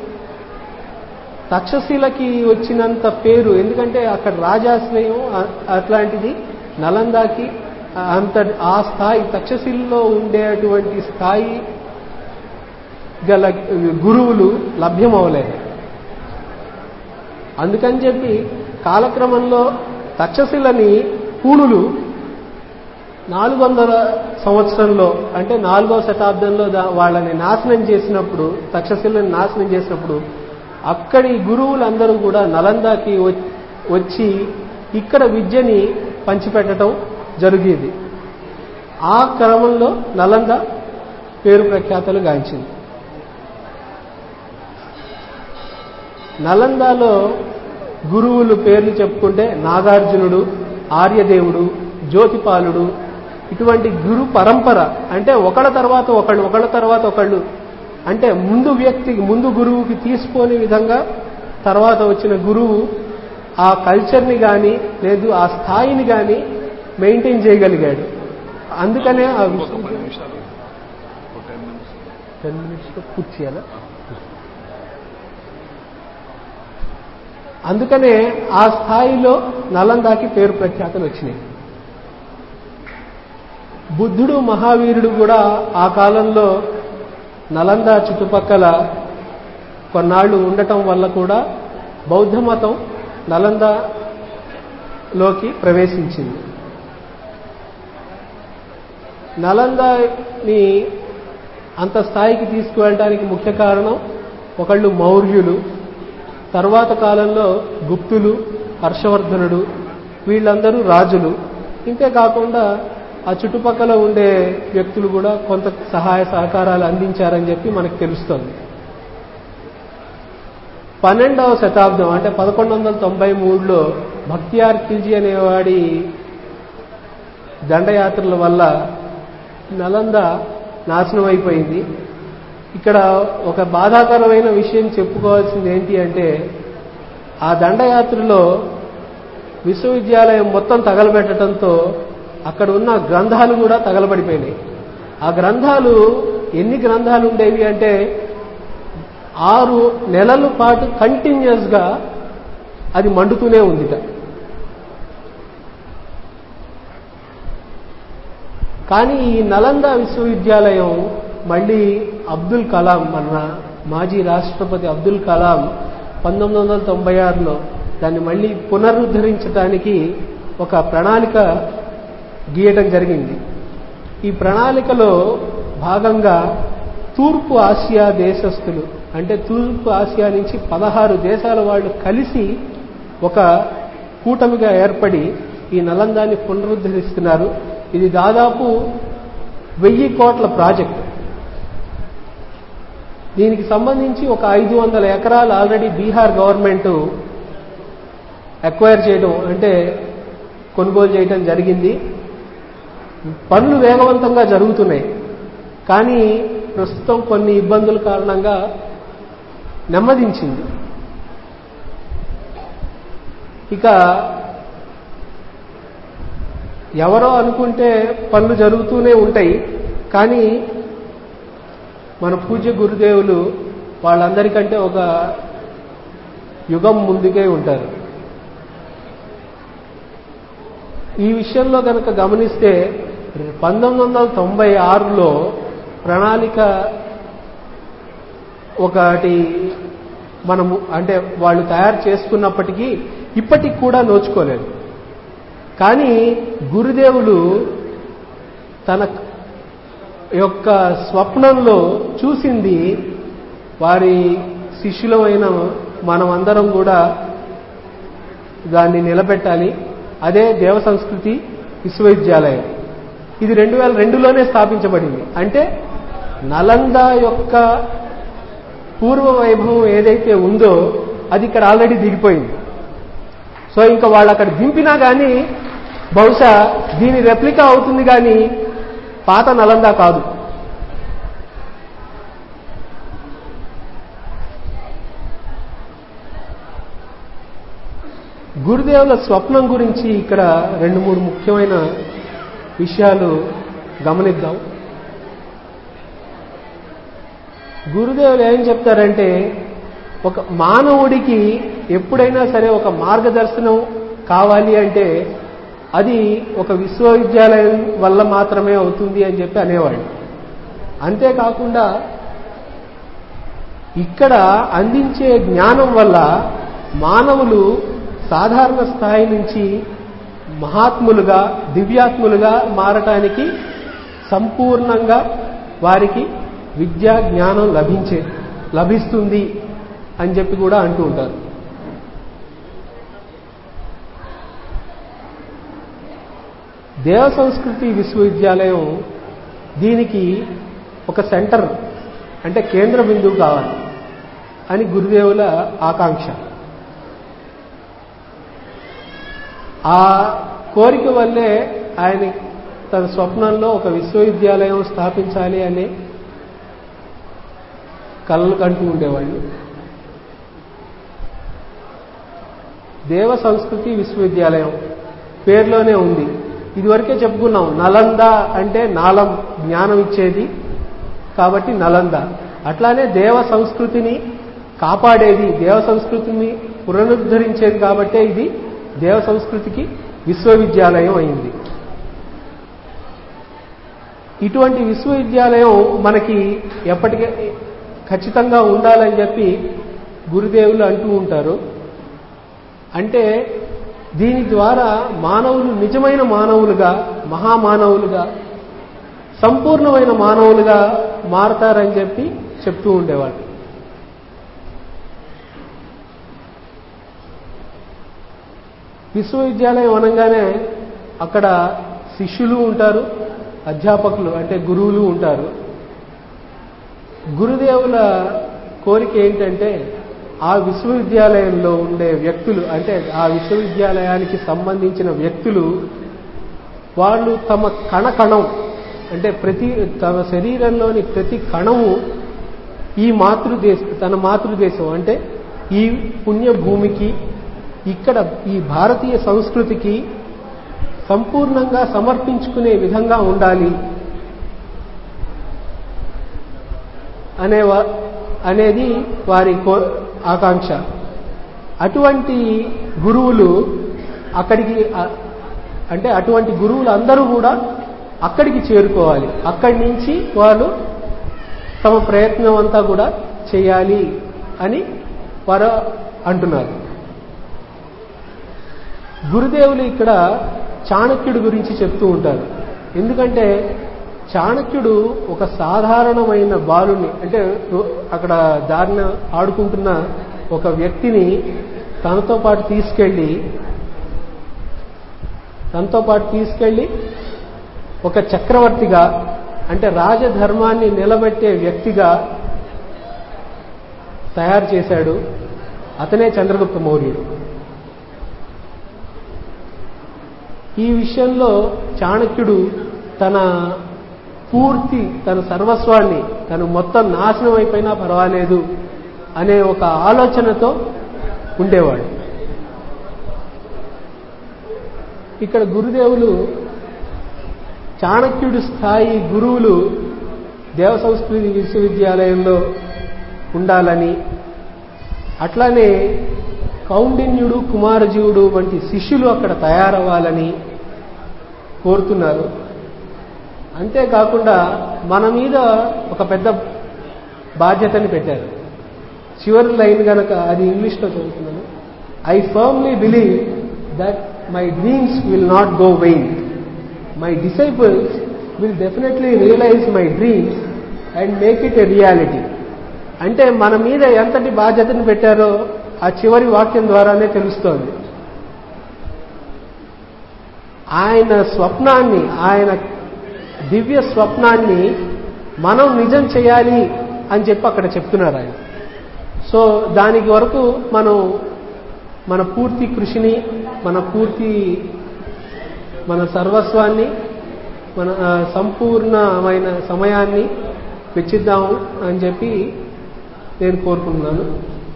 S6: తక్షశిలకి వచ్చినంత పేరు ఎందుకంటే అక్కడ రాజాశ్రయం అ- అట్లాంటిది నలందాకి అంత ఆ స్థాయి తక్షశిలలో ఉండేటువంటి స్థాయి గల గురువులు లభ్యమవలేదు అందుకని చెప్పి కాలక్రమంలో తక్షశిలని పూణులు నాలుగు వందల సంవత్సరంలో అంటే నాలుగవ శతాబ్దంలో దా- వాళ్ళని నాశనం చేసినప్పుడు తక్షశిలని నాశనం చేసినప్పుడు అక్కడి గురువులందరూ కూడా నలందాకి వ- వచ్చి ఇక్కడ విద్యని పంచిపెట్టడం జరిగేది ఆ క్రమంలో నలంద పేరు ప్రఖ్యాతలు గాంచింది నలందాలో గురువులు పేర్లు చెప్పుకుంటే నాగార్జునుడు ఆర్యదేవుడు జ్యోతిపాలుడు ఇటువంటి గురు పరంపర అంటే ఒకళ్ళ తర్వాత ఒకళ్ళు ఒకళ్ళ తర్వాత ఒకళ్ళు అంటే ముందు వ్యక్తికి ముందు గురువుకి తీసుకోని విధంగా తర్వాత వచ్చిన గురువు ఆ కల్చర్ని కానీ లేదు ఆ స్థాయిని కానీ మెయింటైన్ చేయగలిగాడు అందుకనే ఆ
S2: ఒక
S6: విశ్వ
S2: పది నిమిషాలు ఒక టెన్ మినిట్స్
S6: టెన్ మినిట్స్లో పూర్తి చేయాలా అందుకనే ఆ స్థాయిలో నలందాకి పేరు ప్రఖ్యాతలు వచ్చినాయి బుద్ధుడు మహావీరుడు కూడా ఆ కాలంలో నలంద చుట్టుపక్కల కొన్నాళ్ళు ఉండటం వల్ల కూడా బౌద్ధ మతం నలందలోకి ప్రవేశించింది నలందని అంత స్థాయికి తీసుకువెళ్ళడానికి ముఖ్య కారణం ఒకళ్ళు మౌర్యులు తర్వాత కాలంలో గుప్తులు హర్షవర్ధనుడు వీళ్ళందరూ రాజులు ఇంతే కాకుండా ఆ చుట్టుపక్కల ఉండే వ్యక్తులు కూడా కొంత సహాయ సహకారాలు అందించారని చెప్పి మనకు తెలుస్తోంది పన్నెండవ శతాబ్దం అంటే పదకొండు వందల తొంభై మూడులో భక్తియార్ ఖిల్జీ అనేవాడి దండయాత్రల వల్ల నలంద నాశనం అయిపోయింది ఇక్కడ ఒక బాధాకరమైన విషయం చెప్పుకోవాల్సింది ఏంటి అంటే ఆ దండయాత్రలో విశ్వవిద్యాలయం మొత్తం తగలబెట్టడంతో అక్కడ ఉన్న గ్రంథాలు కూడా తగలబడిపోయినాయి ఆ గ్రంథాలు ఎన్ని గ్రంథాలు ఉండేవి అంటే ఆరు నెలల పాటు కంటిన్యూస్గా అది మండుతూనే ఉందిట కానీ ఈ నలంద విశ్వవిద్యాలయం మళ్ళీ అబ్దుల్ కలాం మన మాజీ రాష్ట్రపతి అబ్దుల్ కలాం పంతొమ్మిది వందల తొంభై ఆరులో దాన్ని మళ్ళీ పునరుద్ధరించడానికి ఒక ప్రణాళిక గీయటం జరిగింది ఈ ప్రణాళికలో భాగంగా తూర్పు ఆసియా దేశస్థులు అంటే తూర్పు ఆసియా నుంచి పదహారు దేశాల వాళ్ళు కలిసి ఒక కూటమిగా ఏర్పడి ఈ నలందాన్ని పునరుద్ధరిస్తున్నారు ఇది దాదాపు వెయ్యి కోట్ల ప్రాజెక్ట్ దీనికి సంబంధించి ఒక ఐదు వందల ఎకరాలు ఆల్రెడీ బీహార్ గవర్నమెంట్ అక్వైర్ చేయడం అంటే కొనుగోలు చేయడం జరిగింది పనులు వేగవంతంగా జరుగుతున్నాయి కానీ ప్రస్తుతం కొన్ని ఇబ్బందుల కారణంగా నెమ్మదించింది ఇక ఎవరో అనుకుంటే పనులు జరుగుతూనే ఉంటాయి కానీ మన పూజ్య గురుదేవులు వాళ్ళందరికంటే ఒక యుగం ముందుకే ఉంటారు ఈ విషయంలో కనుక గమనిస్తే పంతొమ్మిది వందల తొంభై ఆరులో ప్రణాళిక ఒకటి మనము అంటే వాళ్ళు తయారు చేసుకున్నప్పటికీ ఇప్పటికి కూడా నోచుకోలేదు కానీ గురుదేవులు తన యొక్క స్వప్నంలో చూసింది వారి శిష్యులమైన మనమందరం కూడా దాన్ని నిలబెట్టాలి అదే దేవ సంస్కృతి విశ్వవిద్యాలయం ఇది రెండు వేల రెండులోనే స్థాపించబడింది అంటే నలంద యొక్క పూర్వ వైభవం ఏదైతే ఉందో అది ఇక్కడ ఆల్రెడీ దిగిపోయింది సో ఇంకా వాళ్ళు అక్కడ దింపినా కానీ బహుశా దీని రెప్లికా అవుతుంది కానీ పాత నలంద కాదు గురుదేవుల స్వప్నం గురించి ఇక్కడ రెండు మూడు ముఖ్యమైన విషయాలు గమనిద్దాం గురుదేవులు ఏం చెప్తారంటే ఒక మానవుడికి ఎప్పుడైనా సరే ఒక మార్గదర్శనం కావాలి అంటే అది ఒక విశ్వవిద్యాలయం వల్ల మాత్రమే అవుతుంది అని చెప్పి అనేవాడు అంతేకాకుండా ఇక్కడ అందించే జ్ఞానం వల్ల మానవులు సాధారణ స్థాయి నుంచి మహాత్ములుగా దివ్యాత్ములుగా మారటానికి సంపూర్ణంగా వారికి విద్యా జ్ఞానం లభించే లభిస్తుంది అని చెప్పి కూడా అంటూ ఉంటారు దేవ సంస్కృతి విశ్వవిద్యాలయం దీనికి ఒక సెంటర్ అంటే కేంద్ర బిందువు కావాలి అని గురుదేవుల ఆకాంక్ష ఆ కోరిక వల్లే ఆయన తన స్వప్నంలో ఒక విశ్వవిద్యాలయం స్థాపించాలి అనే కలలు కంటూ ఉండేవాళ్ళు దేవ సంస్కృతి విశ్వవిద్యాలయం పేరులోనే ఉంది ఇదివరకే చెప్పుకున్నాం నలంద అంటే నాలం జ్ఞానం ఇచ్చేది కాబట్టి నలంద అట్లానే దేవ సంస్కృతిని కాపాడేది దేవ సంస్కృతిని పునరుద్ధరించేది కాబట్టే ఇది దేవ సంస్కృతికి విశ్వవిద్యాలయం అయింది ఇటువంటి విశ్వవిద్యాలయం మనకి ఎప్పటికీ ఖచ్చితంగా ఉండాలని చెప్పి గురుదేవులు అంటూ ఉంటారు అంటే దీని ద్వారా మానవులు నిజమైన మానవులుగా మహామానవులుగా సంపూర్ణమైన మానవులుగా మారతారని చెప్పి చెప్తూ ఉండేవాడు విశ్వవిద్యాలయం అనగానే అక్కడ శిష్యులు ఉంటారు అధ్యాపకులు అంటే గురువులు ఉంటారు గురుదేవుల కోరిక ఏంటంటే ఆ విశ్వవిద్యాలయంలో ఉండే వ్యక్తులు అంటే ఆ విశ్వవిద్యాలయానికి సంబంధించిన వ్యక్తులు వాళ్ళు తమ కణ కణం అంటే ప్రతి తమ శరీరంలోని ప్రతి కణము ఈ మాతృదేశం తన మాతృదేశం అంటే ఈ పుణ్యభూమికి ఇక్కడ ఈ భారతీయ సంస్కృతికి సంపూర్ణంగా సమర్పించుకునే విధంగా ఉండాలి అనే అనేది వారి కో ఆకాంక్ష అటువంటి గురువులు అక్కడికి అంటే అటువంటి గురువులు అందరూ కూడా అక్కడికి చేరుకోవాలి అక్కడి నుంచి వాళ్ళు తమ ప్రయత్నం అంతా కూడా చేయాలి అని వారు అంటున్నారు గురుదేవులు ఇక్కడ చాణక్యుడి గురించి చెప్తూ ఉంటారు ఎందుకంటే చాణక్యుడు ఒక సాధారణమైన బాలుని అంటే అక్కడ దారిన ఆడుకుంటున్న ఒక వ్యక్తిని తనతో పాటు తీసుకెళ్ళి తనతో పాటు తీసుకెళ్ళి ఒక చక్రవర్తిగా అంటే రాజధర్మాన్ని నిలబెట్టే వ్యక్తిగా తయారు చేశాడు అతనే చంద్రగుప్త మౌర్యుడు ఈ విషయంలో చాణక్యుడు తన పూర్తి తన సర్వస్వాన్ని తను మొత్తం నాశనం అయిపోయినా పర్వాలేదు అనే ఒక ఆలోచనతో ఉండేవాడు ఇక్కడ గురుదేవులు చాణక్యుడి స్థాయి గురువులు దేవ సంస్కృతి విశ్వవిద్యాలయంలో ఉండాలని అట్లానే కౌండిన్యుడు కుమారజీవుడు వంటి శిష్యులు అక్కడ తయారవ్వాలని కోరుతున్నారు అంతేకాకుండా మన మీద ఒక పెద్ద బాధ్యతని పెట్టారు చివరి లైన్ గనక అది ఇంగ్లీష్లో చదువుతున్నాను I firmly believe that my dreams will not go vain my disciples will definitely realise my dreams and make it a reality అంటే మన మీద ఎంతటి బాధ్యతను పెట్టారో ఆ చివరి వాక్యం ద్వారానే తెలుస్తోంది ఆయన స్వప్నాన్ని ఆయన దివ్య స్వప్నాన్ని మనం నిజం చేయాలి అని చెప్పి అక్కడ చెప్తున్నారు ఆయన సో దానికి వరకు మనం మన పూర్తి కృషిని మన పూర్తి మన సర్వస్వాన్ని మన సంపూర్ణమైన సమయాన్ని వెచ్చిద్దాము అని చెప్పి నేను కోరుకుంటున్నాను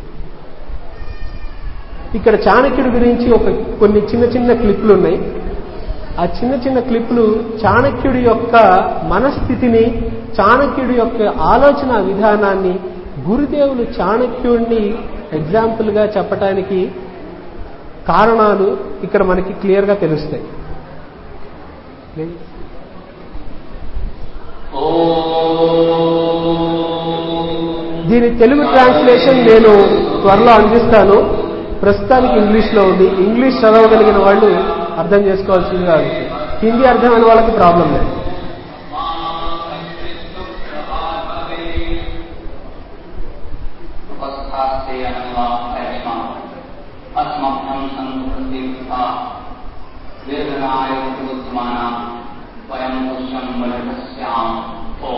S6: ఇక్కడ చాణక్యుడి గురించి ఒక కొన్ని చిన్న చిన్న క్లిప్లు ఉన్నాయి ఆ చిన్న చిన్న క్లిప్లు చాణక్యుడి యొక్క మనస్థితిని చాణక్యుడి యొక్క ఆలోచన విధానాన్ని గురుదేవులు చాణక్యుడిని ఎగ్జాంపుల్గా చెప్పటానికి కారణాలు ఇక్కడ మనకి క్లియర్గా తెలుస్తాయి దీని తెలుగు ట్రాన్స్లేషన్ నేను త్వరలో అందిస్తాను ప్రస్తుతానికి ఇంగ్లీష్లో ఉంది ఇంగ్లీష్ చదవగలిగిన వాళ్ళు అర్థం చేసుకోవాల్సిందిగా ఉంది హిందీ అర్థమైన వాళ్ళకి ప్రాబ్లం లేదు
S7: अस्मभ्यं सन्तुष्टिता वेदनाय पुरुत्माना वयं पुष्यं बलस्याम् ओ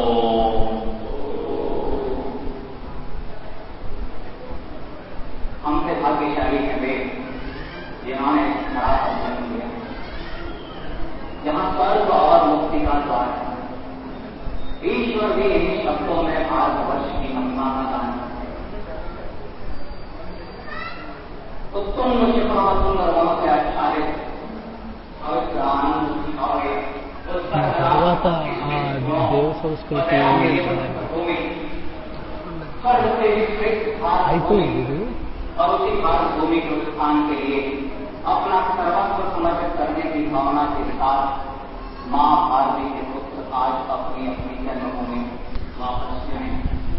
S7: हमसे भाग्यशाली है वे जिन्होंने खड़ा अध्ययन किया स्वर्ग और मुक्ति का द्वार है ईश्वर भी इन्हीं शब्दों में भारतवर्ष की महिमा का गान करते हैं उत्तुंग शिखरातुंग रमण से आच्छादित पवित्र आनंद सिखावे
S5: తర్వాత ఆ దేవ సంస్కృతి అయిపోయింది ఇది
S7: और उसी भारत भूमि के उत्थान के लिए अपना सर्वस्व समर्पित करने की भावना के साथ मां भारती के पुत्र आज अपनी अपनी जन्मभूमि वापस जाए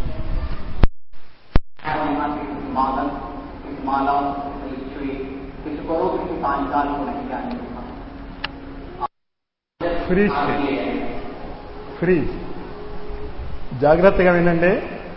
S7: यहाँ की इस मादल इस माला इस छुई इस गौरव की पांचाल को नहीं जाने देता
S1: फ्री स्टेट ఫ్రీ జాగ్రత్తగా వినండి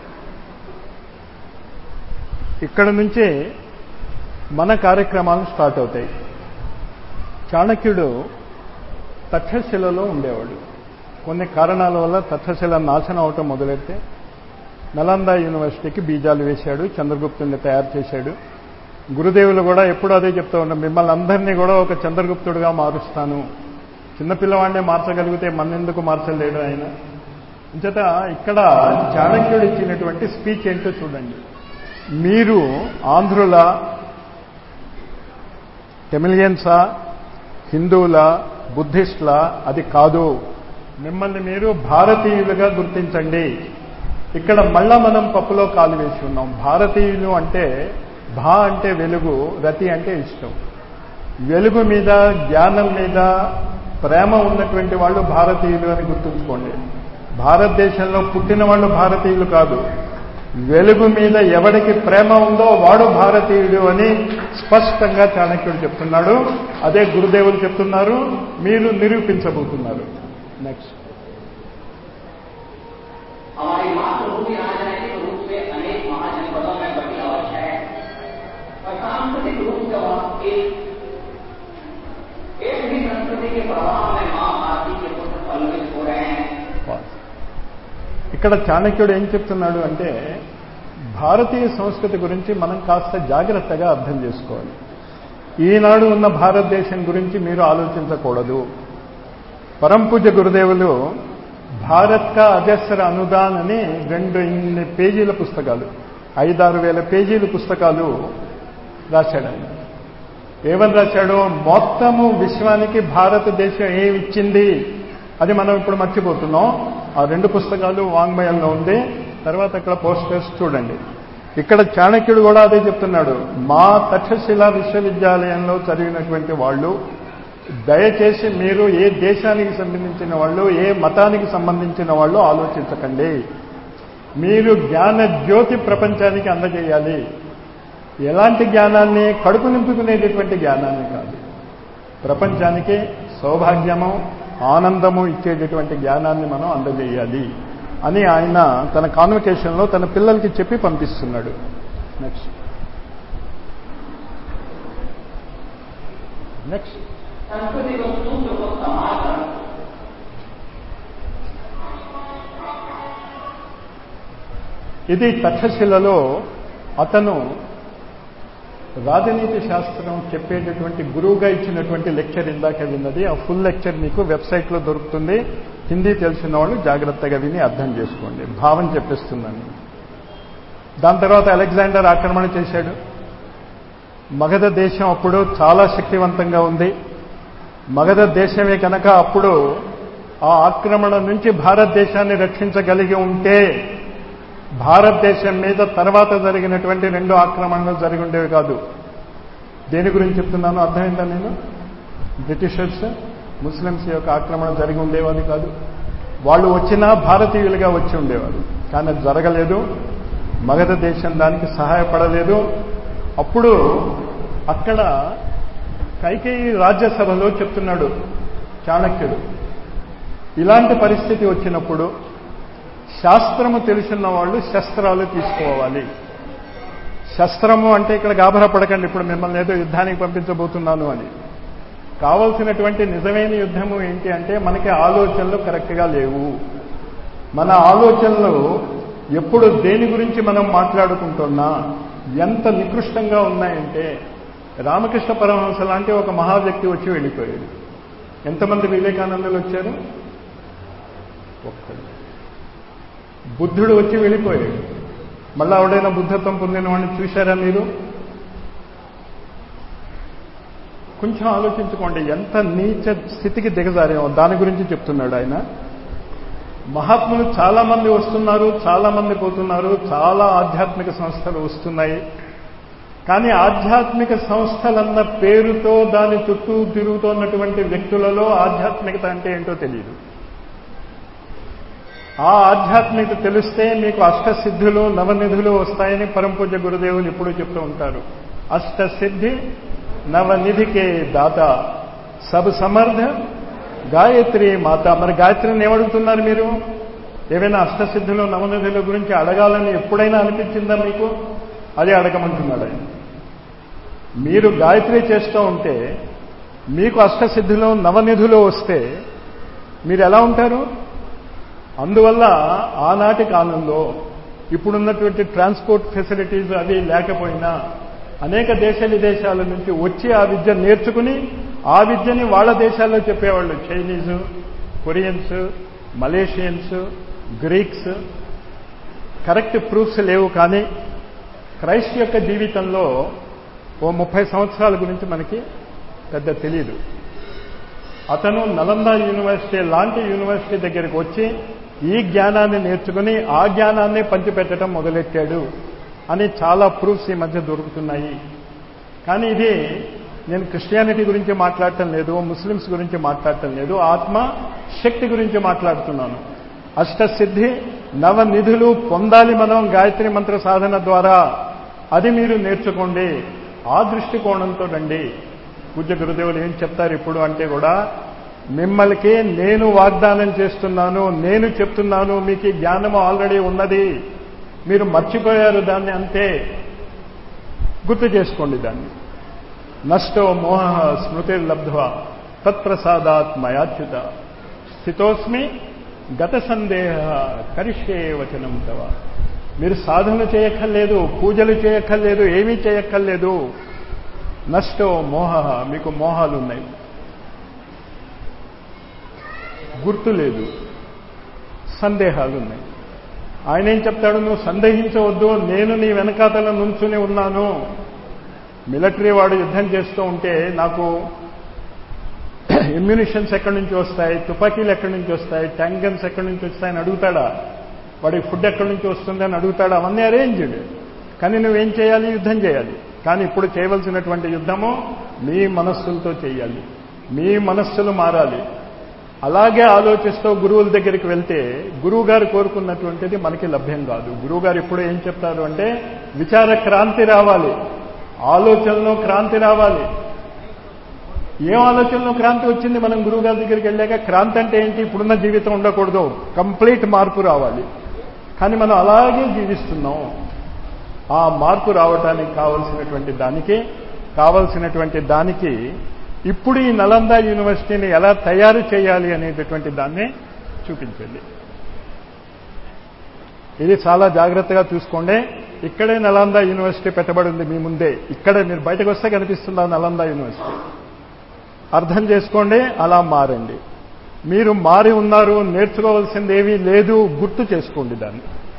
S1: ఇక్కడ నుంచే మన కార్యక్రమాలు స్టార్ట్ అవుతాయి చాణక్యుడు తక్షశిలలో ఉండేవాడు కొన్ని కారణాల వల్ల తక్షశిల నాశనం అవటం మొదలెడితే నలంద యూనివర్సిటీకి బీజాలు వేశాడు చంద్రగుప్తుని తయారు చేశాడు గురుదేవులు కూడా ఎప్పుడూ అదే చెప్తూ ఉంటాం మిమ్మల్ని అందరినీ కూడా ఒక చంద్రగుప్తుడుగా మారుస్తాను చిన్నపిల్లవాడినే మార్చగలిగితే మన్నెందుకు మార్చలేడు ఆయన అంచేత ఇక్కడ చాణక్యుడు ఇచ్చినటువంటి స్పీచ్ ఏంటో చూడండి మీరు ఆంధ్రుల టెమిలియన్సా హిందువుల బుద్ధిస్టుల అది కాదు మిమ్మల్ని మీరు భారతీయులుగా గుర్తించండి ఇక్కడ మళ్ళా మనం పప్పులో కాలు వేసి ఉన్నాం భారతీయులు అంటే భా అంటే వెలుగు రతి అంటే ఇష్టం వెలుగు మీద జ్ఞానం మీద ప్రేమ ఉన్నటువంటి వాళ్ళు భారతీయులు అని గుర్తుంచుకోండి భారతదేశంలో పుట్టిన వాళ్ళు భారతీయులు కాదు వెలుగు మీద ఎవడికి ప్రేమ ఉందో వాడు భారతీయుడు అని స్పష్టంగా చాణక్యుడు చెప్తున్నాడు అదే గురుదేవులు చెప్తున్నారు మీరు నిరూపించబోతున్నారు నెక్స్ట్
S7: हमारी मातृभूमि राजनैतिक रूप से अनेक महाजनपदों में बड़ी अवश्य है और सांस्कृतिक रूप से वह एक एक भी संस्कृति के प्रभाव में मां भारती के पुत्र पल्लवित हो रहे हैं
S1: ఇక్కడ చాణక్యుడు ఏం చెప్తున్నాడు అంటే భారతీయ సంస్కృతి గురించి మనం కాస్త జాగ్రత్తగా అర్థం చేసుకోవాలి ఈనాడు ఉన్న భారతదేశం గురించి మీరు ఆలోచించకూడదు పరంపూజ గురుదేవులు భారత్ కా అజస్ర అనుదాన్ అని రెండు ఇన్ని పేజీల పుస్తకాలు ఐదారు వేల పేజీల పుస్తకాలు రాశాడు ఆయన ఏమని రాశాడు మొత్తము విశ్వానికి భారతదేశం ఏమి ఇచ్చింది అది మనం ఇప్పుడు మర్చిపోతున్నాం ఆ రెండు పుస్తకాలు వాంగ్మయంలో ఉంది తర్వాత అక్కడ పోస్టర్స్ చూడండి ఇక్కడ చాణక్యుడు కూడా అదే చెప్తున్నాడు మా తక్షశిల విశ్వవిద్యాలయంలో చదివినటువంటి వాళ్ళు దయచేసి మీరు ఏ దేశానికి సంబంధించిన వాళ్ళు ఏ మతానికి సంబంధించిన వాళ్ళు ఆలోచించకండి మీరు జ్ఞాన జ్యోతి ప్రపంచానికి అందజేయాలి ఎలాంటి జ్ఞానాన్ని కడుపు నింపుకునేటటువంటి జ్ఞానాన్ని కాదు ప్రపంచానికి సౌభాగ్యము ఆనందము ఇచ్చేటటువంటి జ్ఞానాన్ని మనం అందజేయాలి అని ఆయన తన కాన్వకేషన్లో తన పిల్లలకి చెప్పి పంపిస్తున్నాడు నెక్స్ట్ నెక్స్ట్
S7: संस्कृति को सूत्र को संभाल कर
S1: ఇది తక్షశిలలో అతను రాజనీతి శాస్త్రం చెప్పేటటువంటి గురువుగా ఇచ్చినటువంటి లెక్చర్ ఇందాక విన్నది ఆ ఫుల్ లెక్చర్ మీకు వెబ్సైట్లో దొరుకుతుంది హిందీ తెలిసిన వాళ్ళు జాగ్రత్తగా విని అర్థం చేసుకోండి భావం చెప్పిస్తున్నాను దాని తర్వాత అలెగ్జాండర్ ఆక్రమణ చేశాడు మగధ దేశం అప్పుడు చాలా శక్తివంతంగా ఉంది మగధ దేశమే కనుక అప్పుడు ఆ ఆక్రమణ నుంచి భారతదేశాన్ని రక్షించగలిగి ఉంటే భారతదేశం మీద తర్వాత జరిగినటువంటి రెండు ఆక్రమణలు జరిగి ఉండేవి కాదు దేని గురించి చెప్తున్నాను అర్థమైందా నేను బ్రిటిషర్స్ ముస్లిమ్స్ యొక్క ఆక్రమణ జరిగి ఉండేవాది కాదు వాళ్ళు వచ్చినా భారతీయులుగా వచ్చి ఉండేవారు కానీ అది జరగలేదు మగధ దేశం దానికి సహాయపడలేదు అప్పుడు అక్కడ కైకేయి రాజ్యసభలో చెప్తున్నాడు చాణక్యుడు ఇలాంటి పరిస్థితి వచ్చినప్పుడు శాస్త్రము తెలిసిన వాళ్ళు శస్త్రాలు తీసుకోవాలి శస్త్రము అంటే ఇక్కడ గాభరా పడకండి ఇప్పుడు మిమ్మల్ని ఏదో యుద్ధానికి పంపించబోతున్నాను అని కావలసినటువంటి నిజమైన యుద్ధము ఏంటి అంటే మనకి ఆలోచనలు కరెక్ట్గా లేవు మన ఆలోచనలు ఎప్పుడు దేని గురించి మనం మాట్లాడుకుంటున్నా ఎంత నికృష్టంగా ఉన్నాయంటే రామకృష్ణ పరమహంస లాంటి ఒక మహా వ్యక్తి వచ్చి వెళ్ళిపోయాడు ఎంతమంది వివేకానందులు వచ్చారు ఒక్కడు బుద్ధుడు వచ్చి వెళ్ళిపోయాడు మళ్ళీ ఆవిడైనా బుద్ధత్వం పొందిన వాడిని చూశారా మీరు కొంచెం ఆలోచించుకోండి ఎంత నీచ స్థితికి దిగజారేమో దాని గురించి చెప్తున్నాడు ఆయన మహాత్ములు చాలా మంది వస్తున్నారు చాలా మంది పోతున్నారు చాలా ఆధ్యాత్మిక సంస్థలు వస్తున్నాయి కానీ ఆధ్యాత్మిక సంస్థలన్న పేరుతో దాని చుట్టూ తిరుగుతున్నటువంటి వ్యక్తులలో ఆధ్యాత్మికత అంటే ఏంటో తెలియదు ఆ ఆధ్యాత్మికత తెలిస్తే మీకు అష్టసిద్ధులు నవనిధులు వస్తాయని పరంపూజ గురుదేవులు ఎప్పుడూ చెప్తూ ఉంటారు అష్టసిద్ధి నవనిధికే దాత సబ్ సమర్థ గాయత్రి మాత మరి గాయత్రిని ఏమడుగుతున్నారు మీరు ఏవైనా అష్టసిద్ధులు నవనిధుల గురించి అడగాలని ఎప్పుడైనా అనిపించిందా మీకు అది అడగమంటున్నాడు ఆయన మీరు గాయత్రి చేస్తూ ఉంటే మీకు అష్టసిద్ధులు నవనిధులు వస్తే మీరు ఎలా ఉంటారు అందువల్ల ఆనాటి కాలంలో ఇప్పుడున్నటువంటి ట్రాన్స్పోర్ట్ ఫెసిలిటీస్ అవి లేకపోయినా అనేక దేశ విదేశాల నుంచి వచ్చి ఆ విద్య నేర్చుకుని ఆ విద్యని వాళ్ళ దేశాల్లో చెప్పేవాళ్ళు Chinese Koreans Malaysians Greeks correct proofs లేవు కానీ క్రైస్ట్ యొక్క జీవితంలో ఓ ముప్పై సంవత్సరాల గురించి మనకి పెద్ద తెలియదు అతను నలంద యూనివర్సిటీ లాంటి యూనివర్సిటీ దగ్గరికి వచ్చి ఈ జ్ఞానాన్ని నేర్చుకుని ఆ జ్ఞానాన్ని పంచిపెట్టడం మొదలెట్టాడు అని చాలా ప్రూఫ్స్ ఈ మధ్య దొరుకుతున్నాయి కానీ ఇది నేను క్రిస్టియానిటీ గురించి మాట్లాడటం లేదు ముస్లిమ్స్ గురించి మాట్లాడటం లేదు ఆత్మ శక్తి గురించి మాట్లాడుతున్నాను అష్టసిద్ధి నవనిధులు పొందాలి మనం గాయత్రి మంత్ర సాధన ద్వారా అది మీరు నేర్చుకోండి ఆ దృష్టికోణంతో రండి పూజ్య గురుదేవులు ఏం చెప్తారు ఇప్పుడు అంటే కూడా మిమ్మల్కి నేను వాగ్దానం చేస్తున్నాను నేను చెప్తున్నాను మీకు ఈ జ్ఞానము ఆల్రెడీ ఉన్నది మీరు మర్చిపోయారు దాన్ని అంతే గుర్తు చేసుకోండి దాన్ని నష్టో మోహ స్మృతిర్లబ్ధ్వ తత్ప్రసాదాత్ మయాచ్యుత స్థితోస్మి గత సందేహ కరిష్యే వచనం తవ మీరు సాధన చేయక్కర్లేదు పూజలు చేయక్కర్లేదు ఏమీ చేయక్కర్లేదు నష్టో మోహ మీకు మోహాలు ఉన్నాయి గుర్తు లేదు సందేహాలు ఉన్నాయి ఆయన ఏం చెప్తాడు నువ్వు సందేహించవద్దు నేను నీ వెనకాతల నుంచుని ఉన్నాను మిలిటరీ వాడు యుద్ధం చేస్తూ ఉంటే నాకు ఇమ్యూనిషన్స్ ఎక్కడి నుంచి వస్తాయి తుపాకీలు ఎక్కడి నుంచి వస్తాయి ట్యాంక్ గన్స్ ఎక్కడి నుంచి వస్తాయని అడుగుతాడా వాడికి ఫుడ్ ఎక్కడి నుంచి వస్తుంది అని అడుగుతాడా అవన్నీ అరేంజ్డ్ కానీ నువ్వేం చేయాలి యుద్ధం చేయాలి కానీ ఇప్పుడు చేయవలసినటువంటి యుద్ధము మీ మనస్సులతో చేయాలి మీ మనస్సులు మారాలి అలాగే ఆలోచిస్తూ గురువుల దగ్గరికి వెళ్తే గురువు గారు కోరుకున్నటువంటిది మనకి లభ్యం కాదు గురువు గారు ఇప్పుడు ఏం చెప్తారు అంటే విచార క్రాంతి రావాలి ఆలోచనలో క్రాంతి రావాలి ఏం ఆలోచనలో క్రాంతి వచ్చింది మనం గురువు గారి దగ్గరికి వెళ్ళాక క్రాంతి అంటే ఏంటి ఇప్పుడున్న జీవితం ఉండకూడదు కంప్లీట్ మార్పు రావాలి కానీ మనం అలాగే జీవిస్తున్నాం ఆ మార్పు రావటానికి కావలసినటువంటి దానికి కావలసినటువంటి దానికి ఇప్పుడు ఈ నలంద యూనివర్సిటీని ఎలా తయారు చేయాలి అనేటటువంటి దాన్ని చూపించండి ఇది చాలా జాగ్రత్తగా చూసుకోండి ఇక్కడే నలంద యూనివర్సిటీ పెట్టబడి ఉంది మీ ముందే ఇక్కడే మీరు బయటకు వస్తే కనిపిస్తుంది నలంద యూనివర్సిటీ అర్థం చేసుకోండి అలా మారండి మీరు మారి ఉన్నారు నేర్చుకోవాల్సింది ఏమీ లేదు గుర్తు చేసుకోండి దాన్ని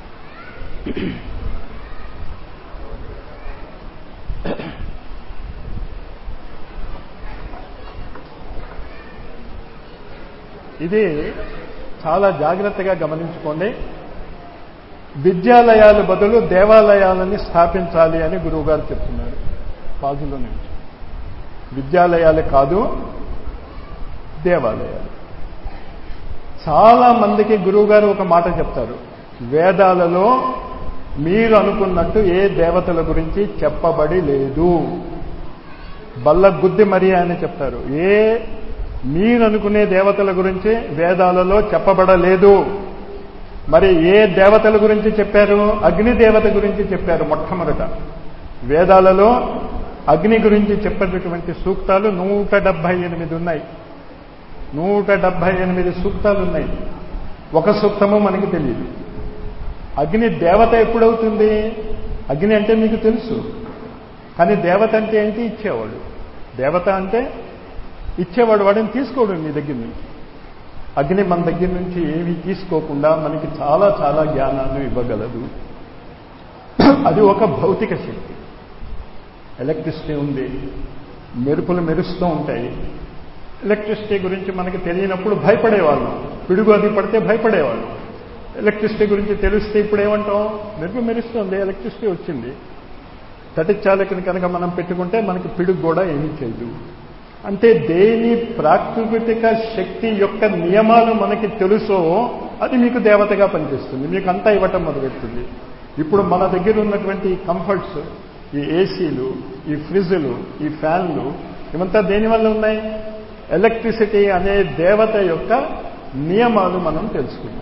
S1: ఇది చాలా జాగ్రత్తగా గమనించుకోండి విద్యాలయాలు బదులు దేవాలయాలని స్థాపించాలి అని గురువుగారు చెప్తున్నారు పాజులో నుంచి విద్యాలయాలు కాదు దేవాలయాలు చాలా మందికి గురువుగారు ఒక మాట చెప్తారు వేదాలలో మీరు అనుకున్నట్టు ఏ దేవతల గురించి చెప్పబడి లేదు బల్ల గుద్ది మరి అని చెప్తారు ఏ మీరు అనుకునే దేవతల గురించి వేదాలలో చెప్పబడలేదు మరి ఏ దేవతల గురించి చెప్పారు అగ్ని దేవత గురించి చెప్పారు మొట్టమొదట వేదాలలో అగ్ని గురించి చెప్పేటటువంటి సూక్తాలు నూట డెబ్బై ఎనిమిది ఉన్నాయి నూట డెబ్బై ఎనిమిది సూక్తాలు ఉన్నాయి ఒక సూక్తము మనకి తెలియదు అగ్ని దేవత ఎప్పుడవుతుంది అగ్ని అంటే మీకు తెలుసు కానీ దేవత అంటే ఏంటి ఇచ్చేవాడు దేవత అంటే ఇచ్చేవాడు వాడిని తీసుకోడు నీ దగ్గర నుంచి అగ్ని మన దగ్గర నుంచి ఏమీ తీసుకోకుండా మనకి చాలా చాలా జ్ఞానాన్ని ఇవ్వగలదు అది ఒక భౌతిక శక్తి ఎలక్ట్రిసిటీ ఉంది మెరుపులు మెరుస్తూ ఉంటాయి ఎలక్ట్రిసిటీ గురించి మనకి తెలియనప్పుడు భయపడేవాళ్ళం పిడుగు అది పడితే భయపడేవాళ్ళం ఎలక్ట్రిసిటీ గురించి తెలిస్తే ఇప్పుడు ఏమంటాం మెరుపు మెరుస్తుంది ఎలక్ట్రిసిటీ వచ్చింది తటిచాలకుని కనుక మనం పెట్టుకుంటే మనకి పిడుగు కూడా ఏమీ చేయదు అంటే దేని ప్రాకృతిక శక్తి యొక్క నియమాలు మనకి తెలుసో అది మీకు దేవతగా పనిచేస్తుంది మీకు అంతా ఇవ్వటం మొదలెడుతుంది ఇప్పుడు మన దగ్గర ఉన్నటువంటి ఈ కంఫర్ట్స్ ఈ ఏసీలు ఈ ఫ్రిడ్జ్లు ఈ ఫ్యాన్లు ఇవంతా దేనివల్ల ఉన్నాయి ఎలక్ట్రిసిటీ అనే దేవత యొక్క నియమాలు మనం తెలుసుకున్నాం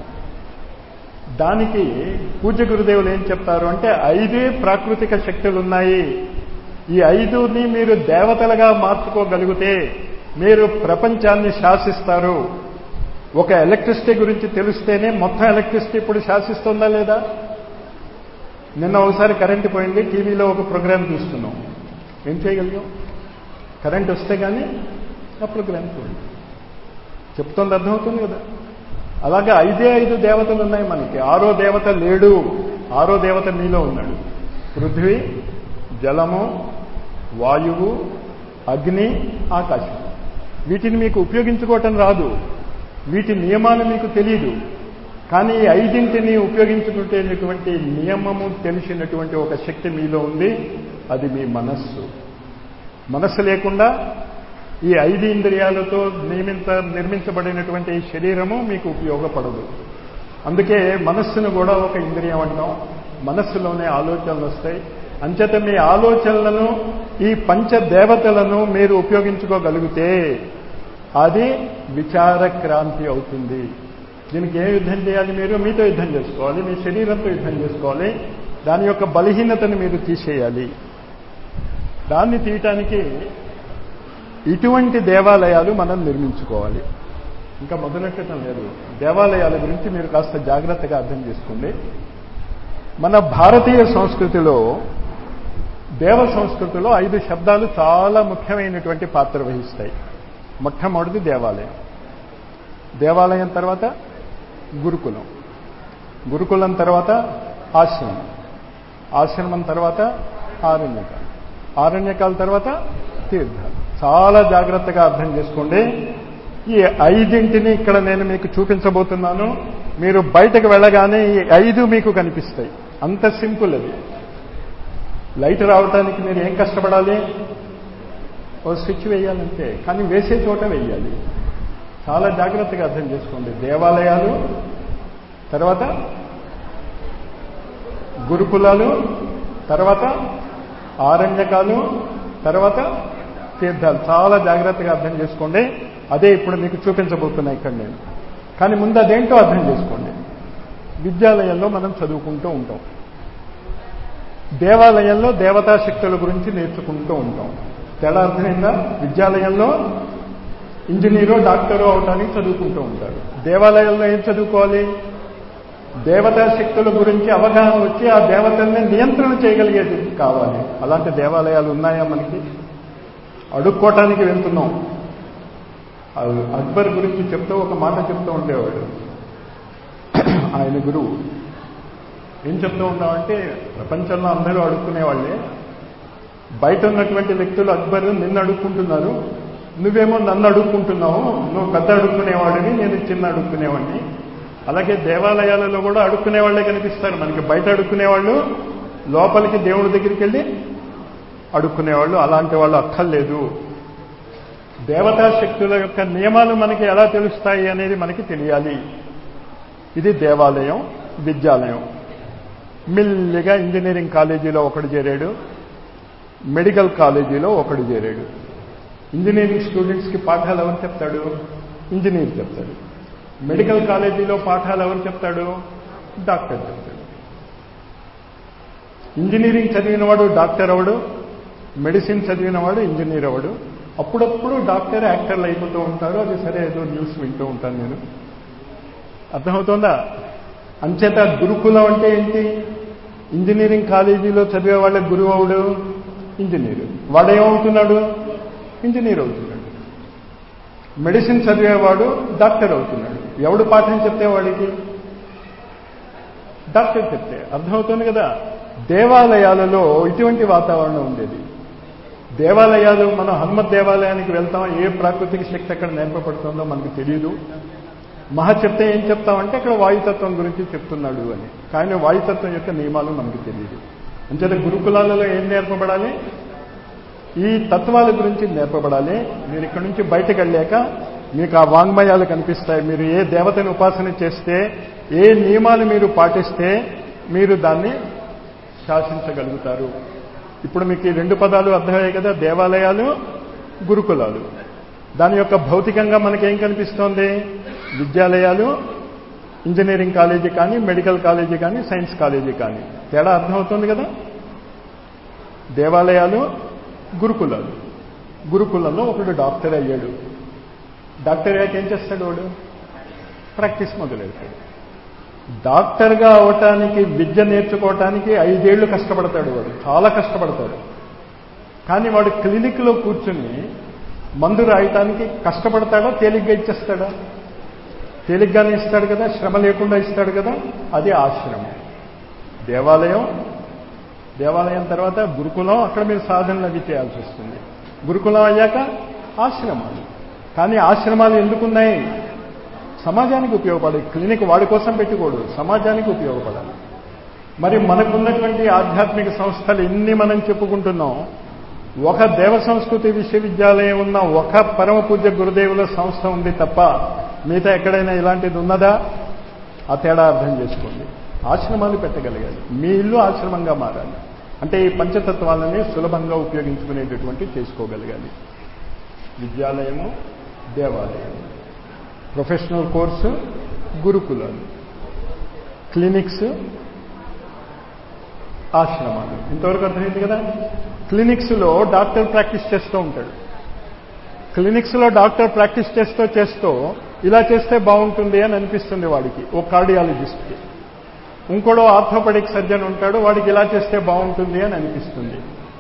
S1: దానికి పూజ్య గురుదేవులు ఏం చెప్తారు అంటే ఐదే ప్రాకృతిక శక్తులు ఉన్నాయి ఈ ఐదుని మీరు దేవతలుగా మార్చుకోగలిగితే మీరు ప్రపంచాన్ని శాసిస్తారు ఒక ఎలక్ట్రిసిటీ గురించి తెలిస్తేనే మొత్తం ఎలక్ట్రిసిటీ ఇప్పుడు శాసిస్తుందా లేదా నిన్న ఒకసారి కరెంటు పోయింది టీవీలో ఒక ప్రోగ్రాం చూస్తున్నాం ఏం చేయగలిగాం కరెంట్ వస్తే కానీ ఆ ప్రోగ్రాం చూడండి చెప్తుంది అర్థమవుతుంది కదా అలాగే ఐదే ఐదు దేవతలు ఉన్నాయి మనకి ఆరో దేవత లేడు ఆరో దేవత మీలో ఉన్నాడు పృథ్వీ జలము వాయువు అగ్ని ఆకాశం వీటిని మీకు ఉపయోగించుకోవటం రాదు వీటి నియమాలు మీకు తెలియదు కానీ ఈ ఐదింటిని ఉపయోగించుకునేటువంటి నియమము తెలిసినటువంటి ఒక శక్తి మీలో ఉంది అది మీ మనస్సు మనస్సు లేకుండా ఈ ఐదు ఇంద్రియాలతో నియమిత నిర్మించబడినటువంటి ఈ శరీరము మీకు ఉపయోగపడదు అందుకే మనస్సును కూడా ఒక ఇంద్రియం అంటాం మనస్సులోనే ఆలోచనలు వస్తాయి అంచేత మీ ఆలోచనలను ఈ పంచదేవతలను మీరు ఉపయోగించుకోగలిగితే అది విచార క్రాంతి అవుతుంది దీనికి ఏ యుద్ధం చేయాలి మీరు మీతో యుద్ధం చేసుకోవాలి మీ శరీరంతో యుద్ధం చేసుకోవాలి దాని యొక్క బలహీనతను మీరు తీసేయాలి దాన్ని తీయటానికి ఇటువంటి దేవాలయాలు మనం నిర్మించుకోవాలి ఇంకా మొదలెట్టడం లేదు దేవాలయాల గురించి మీరు కాస్త జాగ్రత్తగా అర్థం చేసుకోండి మన భారతీయ సంస్కృతిలో దేవ సంస్కృతిలో ఐదు శబ్దాలు చాలా ముఖ్యమైనటువంటి పాత్ర వహిస్తాయి మొట్టమొదటిది దేవాలయం దేవాలయం తర్వాత గురుకులం గురుకులం తర్వాత ఆశ్రమం ఆశ్రమం తర్వాత ఆరణ్యకాలు ఆరణ్యకాల తర్వాత తీర్థాలు చాలా జాగ్రత్తగా అర్థం చేసుకోండి ఈ ఐదింటిని ఇక్కడ నేను మీకు చూపించబోతున్నాను మీరు బయటకు వెళ్ళగానే ఈ ఐదు మీకు కనిపిస్తాయి అంత సింపుల్ అది లైట్ రావడానికి మీరు ఏం కష్టపడాలి ఓ స్విచ్ వేయాలంటే కానీ వేసే చోట వేయాలి చాలా జాగ్రత్తగా అర్థం చేసుకోండి దేవాలయాలు తర్వాత గురుకులాలు తర్వాత ఆరణ్యకాలు తర్వాత తీర్థాలు చాలా జాగ్రత్తగా అర్థం చేసుకోండి అదే ఇప్పుడు మీకు చూపించబోతున్నా ఇక్కడ నేను కానీ ముందు అదేంటో అర్థం చేసుకోండి విద్యాలయంలో మనం చదువుకుంటూ ఉంటాం దేవాలయంలో దేవతా శక్తుల గురించి నేర్చుకుంటూ ఉంటాం తేడా అర్థమైందా విద్యాలయంలో ఇంజనీరో డాక్టరో అవటానికి చదువుకుంటూ ఉంటారు దేవాలయంలో ఏం చదువుకోవాలి దేవతా శక్తుల గురించి అవగాహన వచ్చి ఆ దేవతల్ని నియంత్రణ చేయగలిగేది కావాలి అలాంటి దేవాలయాలు ఉన్నాయా మనకి అడుక్కోవటానికి వెళ్తున్నాం అక్బర్ గురించి చెప్తూ ఒక మాట చెప్తూ ఉండేవాడు ఆయన గురువు ఏం చెప్తూ ఉంటామంటే ప్రపంచంలో అందరూ అడుక్కునేవాళ్ళే బయట ఉన్నటువంటి వ్యక్తులు అక్బర్ నిన్ను అడుక్కుంటున్నారు నువ్వేమో నన్ను అడుక్కుంటున్నావు నువ్వు పెద్ద అడుక్కునేవాడిని నేను చిన్న అడుక్కునేవాడిని అలాగే దేవాలయాలలో కూడా అడుక్కునే వాళ్ళే కనిపిస్తారు మనకి బయట అడుక్కునేవాళ్ళు లోపలికి దేవుడి దగ్గరికి వెళ్ళి అడుక్కునేవాళ్ళు అలాంటి వాళ్ళు అక్కర్లేదు దేవతా శక్తుల యొక్క నియమాలు మనకి ఎలా తెలుస్తాయి అనేది మనకి తెలియాలి ఇది దేవాలయం విద్యాలయం మెల్లిగా ఇంజనీరింగ్ కాలేజీలో ఒకడు చేరాడు మెడికల్ కాలేజీలో ఒకడు చేరాడు ఇంజనీరింగ్ స్టూడెంట్స్కి పాఠాలు ఎవరు చెప్తాడు ఇంజనీర్ చెప్తాడు మెడికల్ కాలేజీలో పాఠాలు ఎవరు చెప్తాడు డాక్టర్ చెప్తాడు ఇంజనీరింగ్ చదివినవాడు డాక్టర్ అవడు మెడిసిన్ చదివినవాడు ఇంజనీర్ అవడు అప్పుడప్పుడు డాక్టర్ యాక్టర్లు అయిపోతూ ఉంటారు అది సరే ఏదో న్యూస్ వింటూ ఉంటాను నేను అర్థమవుతుందా అంచేత గురుకులం అంటే ఏంటి ఇంజనీరింగ్ కాలేజీలో చదివే వాళ్ళ గురువు అవుడు ఇంజనీరు వాడేమవుతున్నాడు ఇంజనీర్ అవుతున్నాడు మెడిసిన్ చదివేవాడు డాక్టర్ అవుతున్నాడు ఎవడు పాఠం చెప్తే వాడికి డాక్టర్ చెప్తే అర్థమవుతుంది కదా దేవాలయాలలో ఇటువంటి వాతావరణం ఉండేది దేవాలయాలు మనం హనుమత్ దేవాలయానికి వెళ్తాం ఏ ప్రాకృతిక శక్తి అక్కడ నేర్పబడుతుందో మనకు తెలియదు మహా చెప్తే ఏం చెప్తామంటే అక్కడ వాయుతత్వం గురించి చెప్తున్నాడు అని కానీ వాయుతత్వం యొక్క నియమాలు మనకు తెలియదు అంచేత గురుకులాలలో ఏం నేర్పబడాలి ఈ తత్వాల గురించి నేర్పబడాలి మీరు ఇక్కడి నుంచి బయటకు వెళ్ళాక మీకు ఆ వాంగ్మయాలు కనిపిస్తాయి మీరు ఏ దేవతని ఉపాసన చేస్తే ఏ నియమాలు మీరు పాటిస్తే మీరు దాన్ని శాసించగలుగుతారు ఇప్పుడు మీకు ఈ రెండు పదాలు అర్థమయ్యాయి కదా దేవాలయాలు గురుకులాలు దాని యొక్క భౌతికంగా మనకేం కనిపిస్తోంది విద్యాలయాలు ఇంజనీరింగ్ కాలేజీ కానీ మెడికల్ కాలేజీ కానీ సైన్స్ కాలేజీ కానీ తేడా అర్థమవుతుంది కదా దేవాలయాలు గురుకులాలు గురుకులంలో ఒకడు డాక్టర్ అయ్యాడు డాక్టర్ అయ్యాక ఏం చేస్తాడు వాడు ప్రాక్టీస్ మొదలెడతాడు డాక్టర్గా అవటానికి విద్య నేర్చుకోవటానికి ఐదేళ్లు కష్టపడతాడు వాడు చాలా కష్టపడతాడు కానీ వాడు క్లినిక్లో కూర్చుని మందు రాయటానికి కష్టపడతాడా తేలిగ్గా ఇచ్చేస్తాడా తేలిగ్గానే ఇస్తాడు కదా శ్రమ లేకుండా ఇస్తాడు కదా అది ఆశ్రమం దేవాలయం దేవాలయం తర్వాత గురుకులం అక్కడ మీరు సాధనలు అవి చేయాల్సి వస్తుంది గురుకులం అయ్యాక ఆశ్రమాలు కానీ ఆశ్రమాలు ఎందుకున్నాయి సమాజానికి ఉపయోగపడే క్లినిక్ వాడి కోసం పెట్టుకోడు సమాజానికి ఉపయోగపడాలి మరి మనకున్నటువంటి ఆధ్యాత్మిక సంస్థలు ఎన్ని మనం చెప్పుకుంటున్నాం ఒక దేవ సంస్కృతి విశ్వవిద్యాలయం ఉన్న ఒక పరమ పూజ్య గురుదేవుల సంస్థ ఉంది తప్ప మిగతా ఎక్కడైనా ఇలాంటిది ఉన్నదా ఆ తేడా అర్థం చేసుకోండి ఆశ్రమాలు పెట్టగలగాలి మీ ఇల్లు ఆశ్రమంగా మారాలి అంటే ఈ పంచతత్వాలని సులభంగా ఉపయోగించుకునేటటువంటి చేసుకోగలగాలి విద్యాలయము దేవాలయము ప్రొఫెషనల్ కోర్సు గురుకులాలు క్లినిక్స్ ఆశ్రమాలు ఇంతవరకు అర్థమైంది కదా క్లినిక్స్లో డాక్టర్ ప్రాక్టీస్ చేస్తూ ఉంటాడు క్లినిక్స్లో డాక్టర్ ప్రాక్టీస్ చేస్తూ చేస్తూ ఇలా చేస్తే బాగుంటుంది అని అనిపిస్తుంది వాడికి ఓ కార్డియాలజిస్ట్కి ఇంకోడో ఆర్థోపెడిక్ సర్జన్ ఉంటాడు వాడికి ఇలా చేస్తే బాగుంటుంది అని అనిపిస్తుంది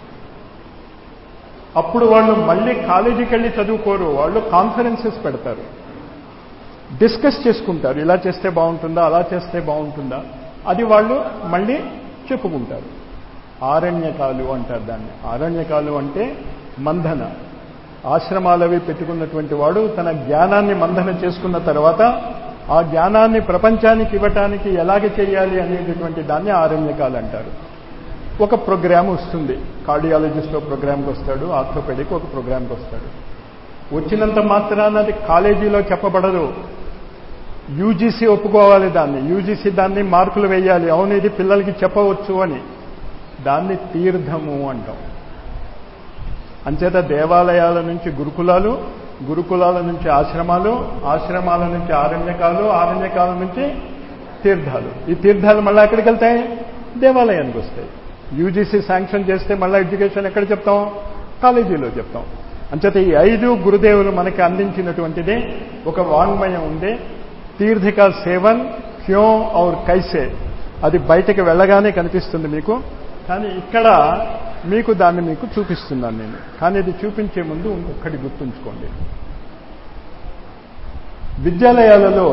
S1: అప్పుడు వాళ్ళు మళ్ళీ కాలేజీకి వెళ్ళి చదువుకోరు వాళ్ళు కాన్ఫరెన్సెస్ పెడతారు డిస్కస్ చేసుకుంటారు ఇలా చేస్తే బాగుంటుందా అలా చేస్తే బాగుంటుందా అది వాళ్ళు మళ్ళీ చెప్పుకుంటారు ఆరణ్యకాలు అంటారు దాన్ని ఆరణ్యకాలు అంటే మంధన ఆశ్రమాలవి పెట్టుకున్నటువంటి వాడు తన జ్ఞానాన్ని మంధన చేసుకున్న తర్వాత ఆ జ్ఞానాన్ని ప్రపంచానికి ఇవ్వటానికి ఎలాగ చేయాలి అనేటటువంటి దాన్ని ఆరణ్యకాలు అంటారు ఒక ప్రోగ్రామ్ వస్తుంది కార్డియాలజిస్ట్ ఒక ప్రోగ్రామ్కి వస్తాడు ఆర్థోపెడిక్ ఒక ప్రోగ్రామ్కి వస్తాడు వచ్చినంత మాత్రాన అది కాలేజీలో చెప్పబడదు యూజీసీ ఒప్పుకోవాలి దాన్ని యూజీసీ దాన్ని మార్కులు వేయాలి అవును ఇది పిల్లలకి చెప్పవచ్చు అని దాన్ని తీర్థము అంటాం అంచేత దేవాలయాల నుంచి గురుకులాలు గురుకులాల నుంచి ఆశ్రమాలు ఆశ్రమాల నుంచి ఆరణ్యకాలు ఆరణ్యకాల నుంచి తీర్థాలు ఈ తీర్థాలు మళ్ళీ ఎక్కడికి వెళ్తాయి దేవాలయానికి వస్తాయి యూజీసీ శాంక్షన్ చేస్తే మళ్ళీ ఎడ్యుకేషన్ ఎక్కడ చెప్తాం కాలేజీలో చెప్తాం అంచేత ఈ ఐదు గురుదేవులు మనకి అందించినటువంటిది ఒక వాంగ్మయం ఉంది తీర్థిక సేవన్ క్యో ఔర్ కైసే అది బయటకు వెళ్ళగానే కనిపిస్తుంది మీకు కానీ ఇక్కడ మీకు దాన్ని మీకు చూపిస్తున్నాను నేను కానీ ఇది చూపించే ముందు ఇంకొకటి గుర్తుంచుకోండి విద్యాలయాలలో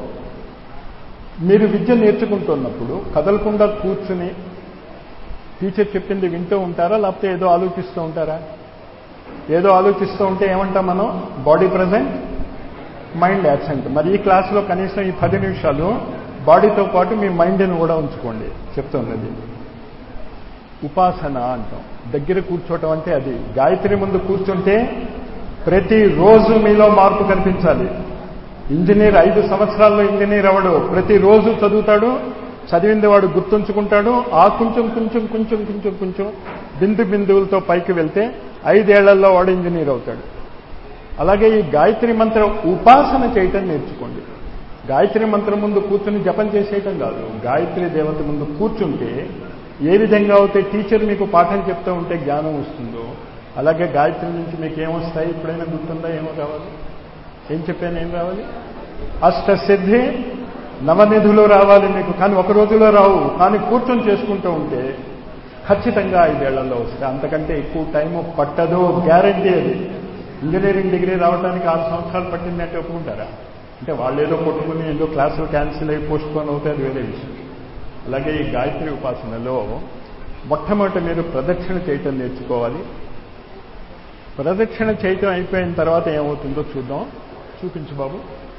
S1: మీరు విద్య నేర్చుకుంటున్నప్పుడు కదలకుండా కూర్చుని టీచర్ చెప్పింది వింటూ ఉంటారా లేకపోతే ఏదో ఆలోచిస్తూ ఉంటారా ఏదో ఆలోచిస్తూ ఉంటే ఏమంటాం మనం బాడీ ప్రజెంట్ మైండ్ యాబ్సెంట్ మరి ఈ క్లాసులో కనీసం ఈ పది నిమిషాలు బాడీతో పాటు మీ మైండ్ని కూడా ఉంచుకోండి చెప్తున్నది ఉపాసన అంటాం దగ్గర కూర్చోవటం అంటే అది గాయత్రి ముందు కూర్చుంటే ప్రతిరోజు మీలో మార్పు కనిపించాలి ఇంజనీర్ ఐదు సంవత్సరాల్లో ఇంజనీర్ అవడు ప్రతిరోజు చదువుతాడు చదివింది వాడు గుర్తుంచుకుంటాడు ఆ కొంచెం కొంచెం కొంచెం కొంచెం కొంచెం బిందు బిందువులతో పైకి వెళ్తే ఐదేళ్లలో వాడు ఇంజనీర్ అవుతాడు అలాగే ఈ గాయత్రి మంత్ర ఉపాసన చేయటం నేర్చుకోండి గాయత్రి మంత్రం ముందు కూర్చుని జపం చేసేయటం కాదు గాయత్రి దేవత ముందు కూర్చుంటే ఏ విధంగా అయితే టీచర్ మీకు పాఠం చెప్తూ ఉంటే జ్ఞానం వస్తుందో అలాగే గాయత్రి నుంచి మీకు ఏమొస్తాయి ఇప్పుడైనా గుర్తుందా ఏమో కావాలి ఏం చెప్పాను ఏం రావాలి అష్టసిద్ధి నవనిధులు రావాలి మీకు కానీ ఒక రోజులో రావు కానీ కూర్చొని చేసుకుంటూ ఉంటే ఖచ్చితంగా ఐదేళ్లలో వస్తాయి అంతకంటే ఎక్కువ టైము పట్టదు గ్యారంటీ అది ఇంజనీరింగ్ డిగ్రీ రావడానికి ఆరు సంవత్సరాలు పట్టింది అంటే ఒప్పుకుంటారా అంటే వాళ్ళు ఏదో కొట్టుకుని ఏదో క్లాసులు క్యాన్సిల్ అయ్యి పోస్ట్ పోన్ అవుతాయి అది వేరే విషయం అలాగే ఈ గాయత్రి ఉపాసనలో మొట్టమొదటి మీరు ప్రదక్షిణ చేయటం నేర్చుకోవాలి ప్రదక్షిణ చేయటం అయిపోయిన తర్వాత ఏమవుతుందో చూద్దాం చూపించు బాబు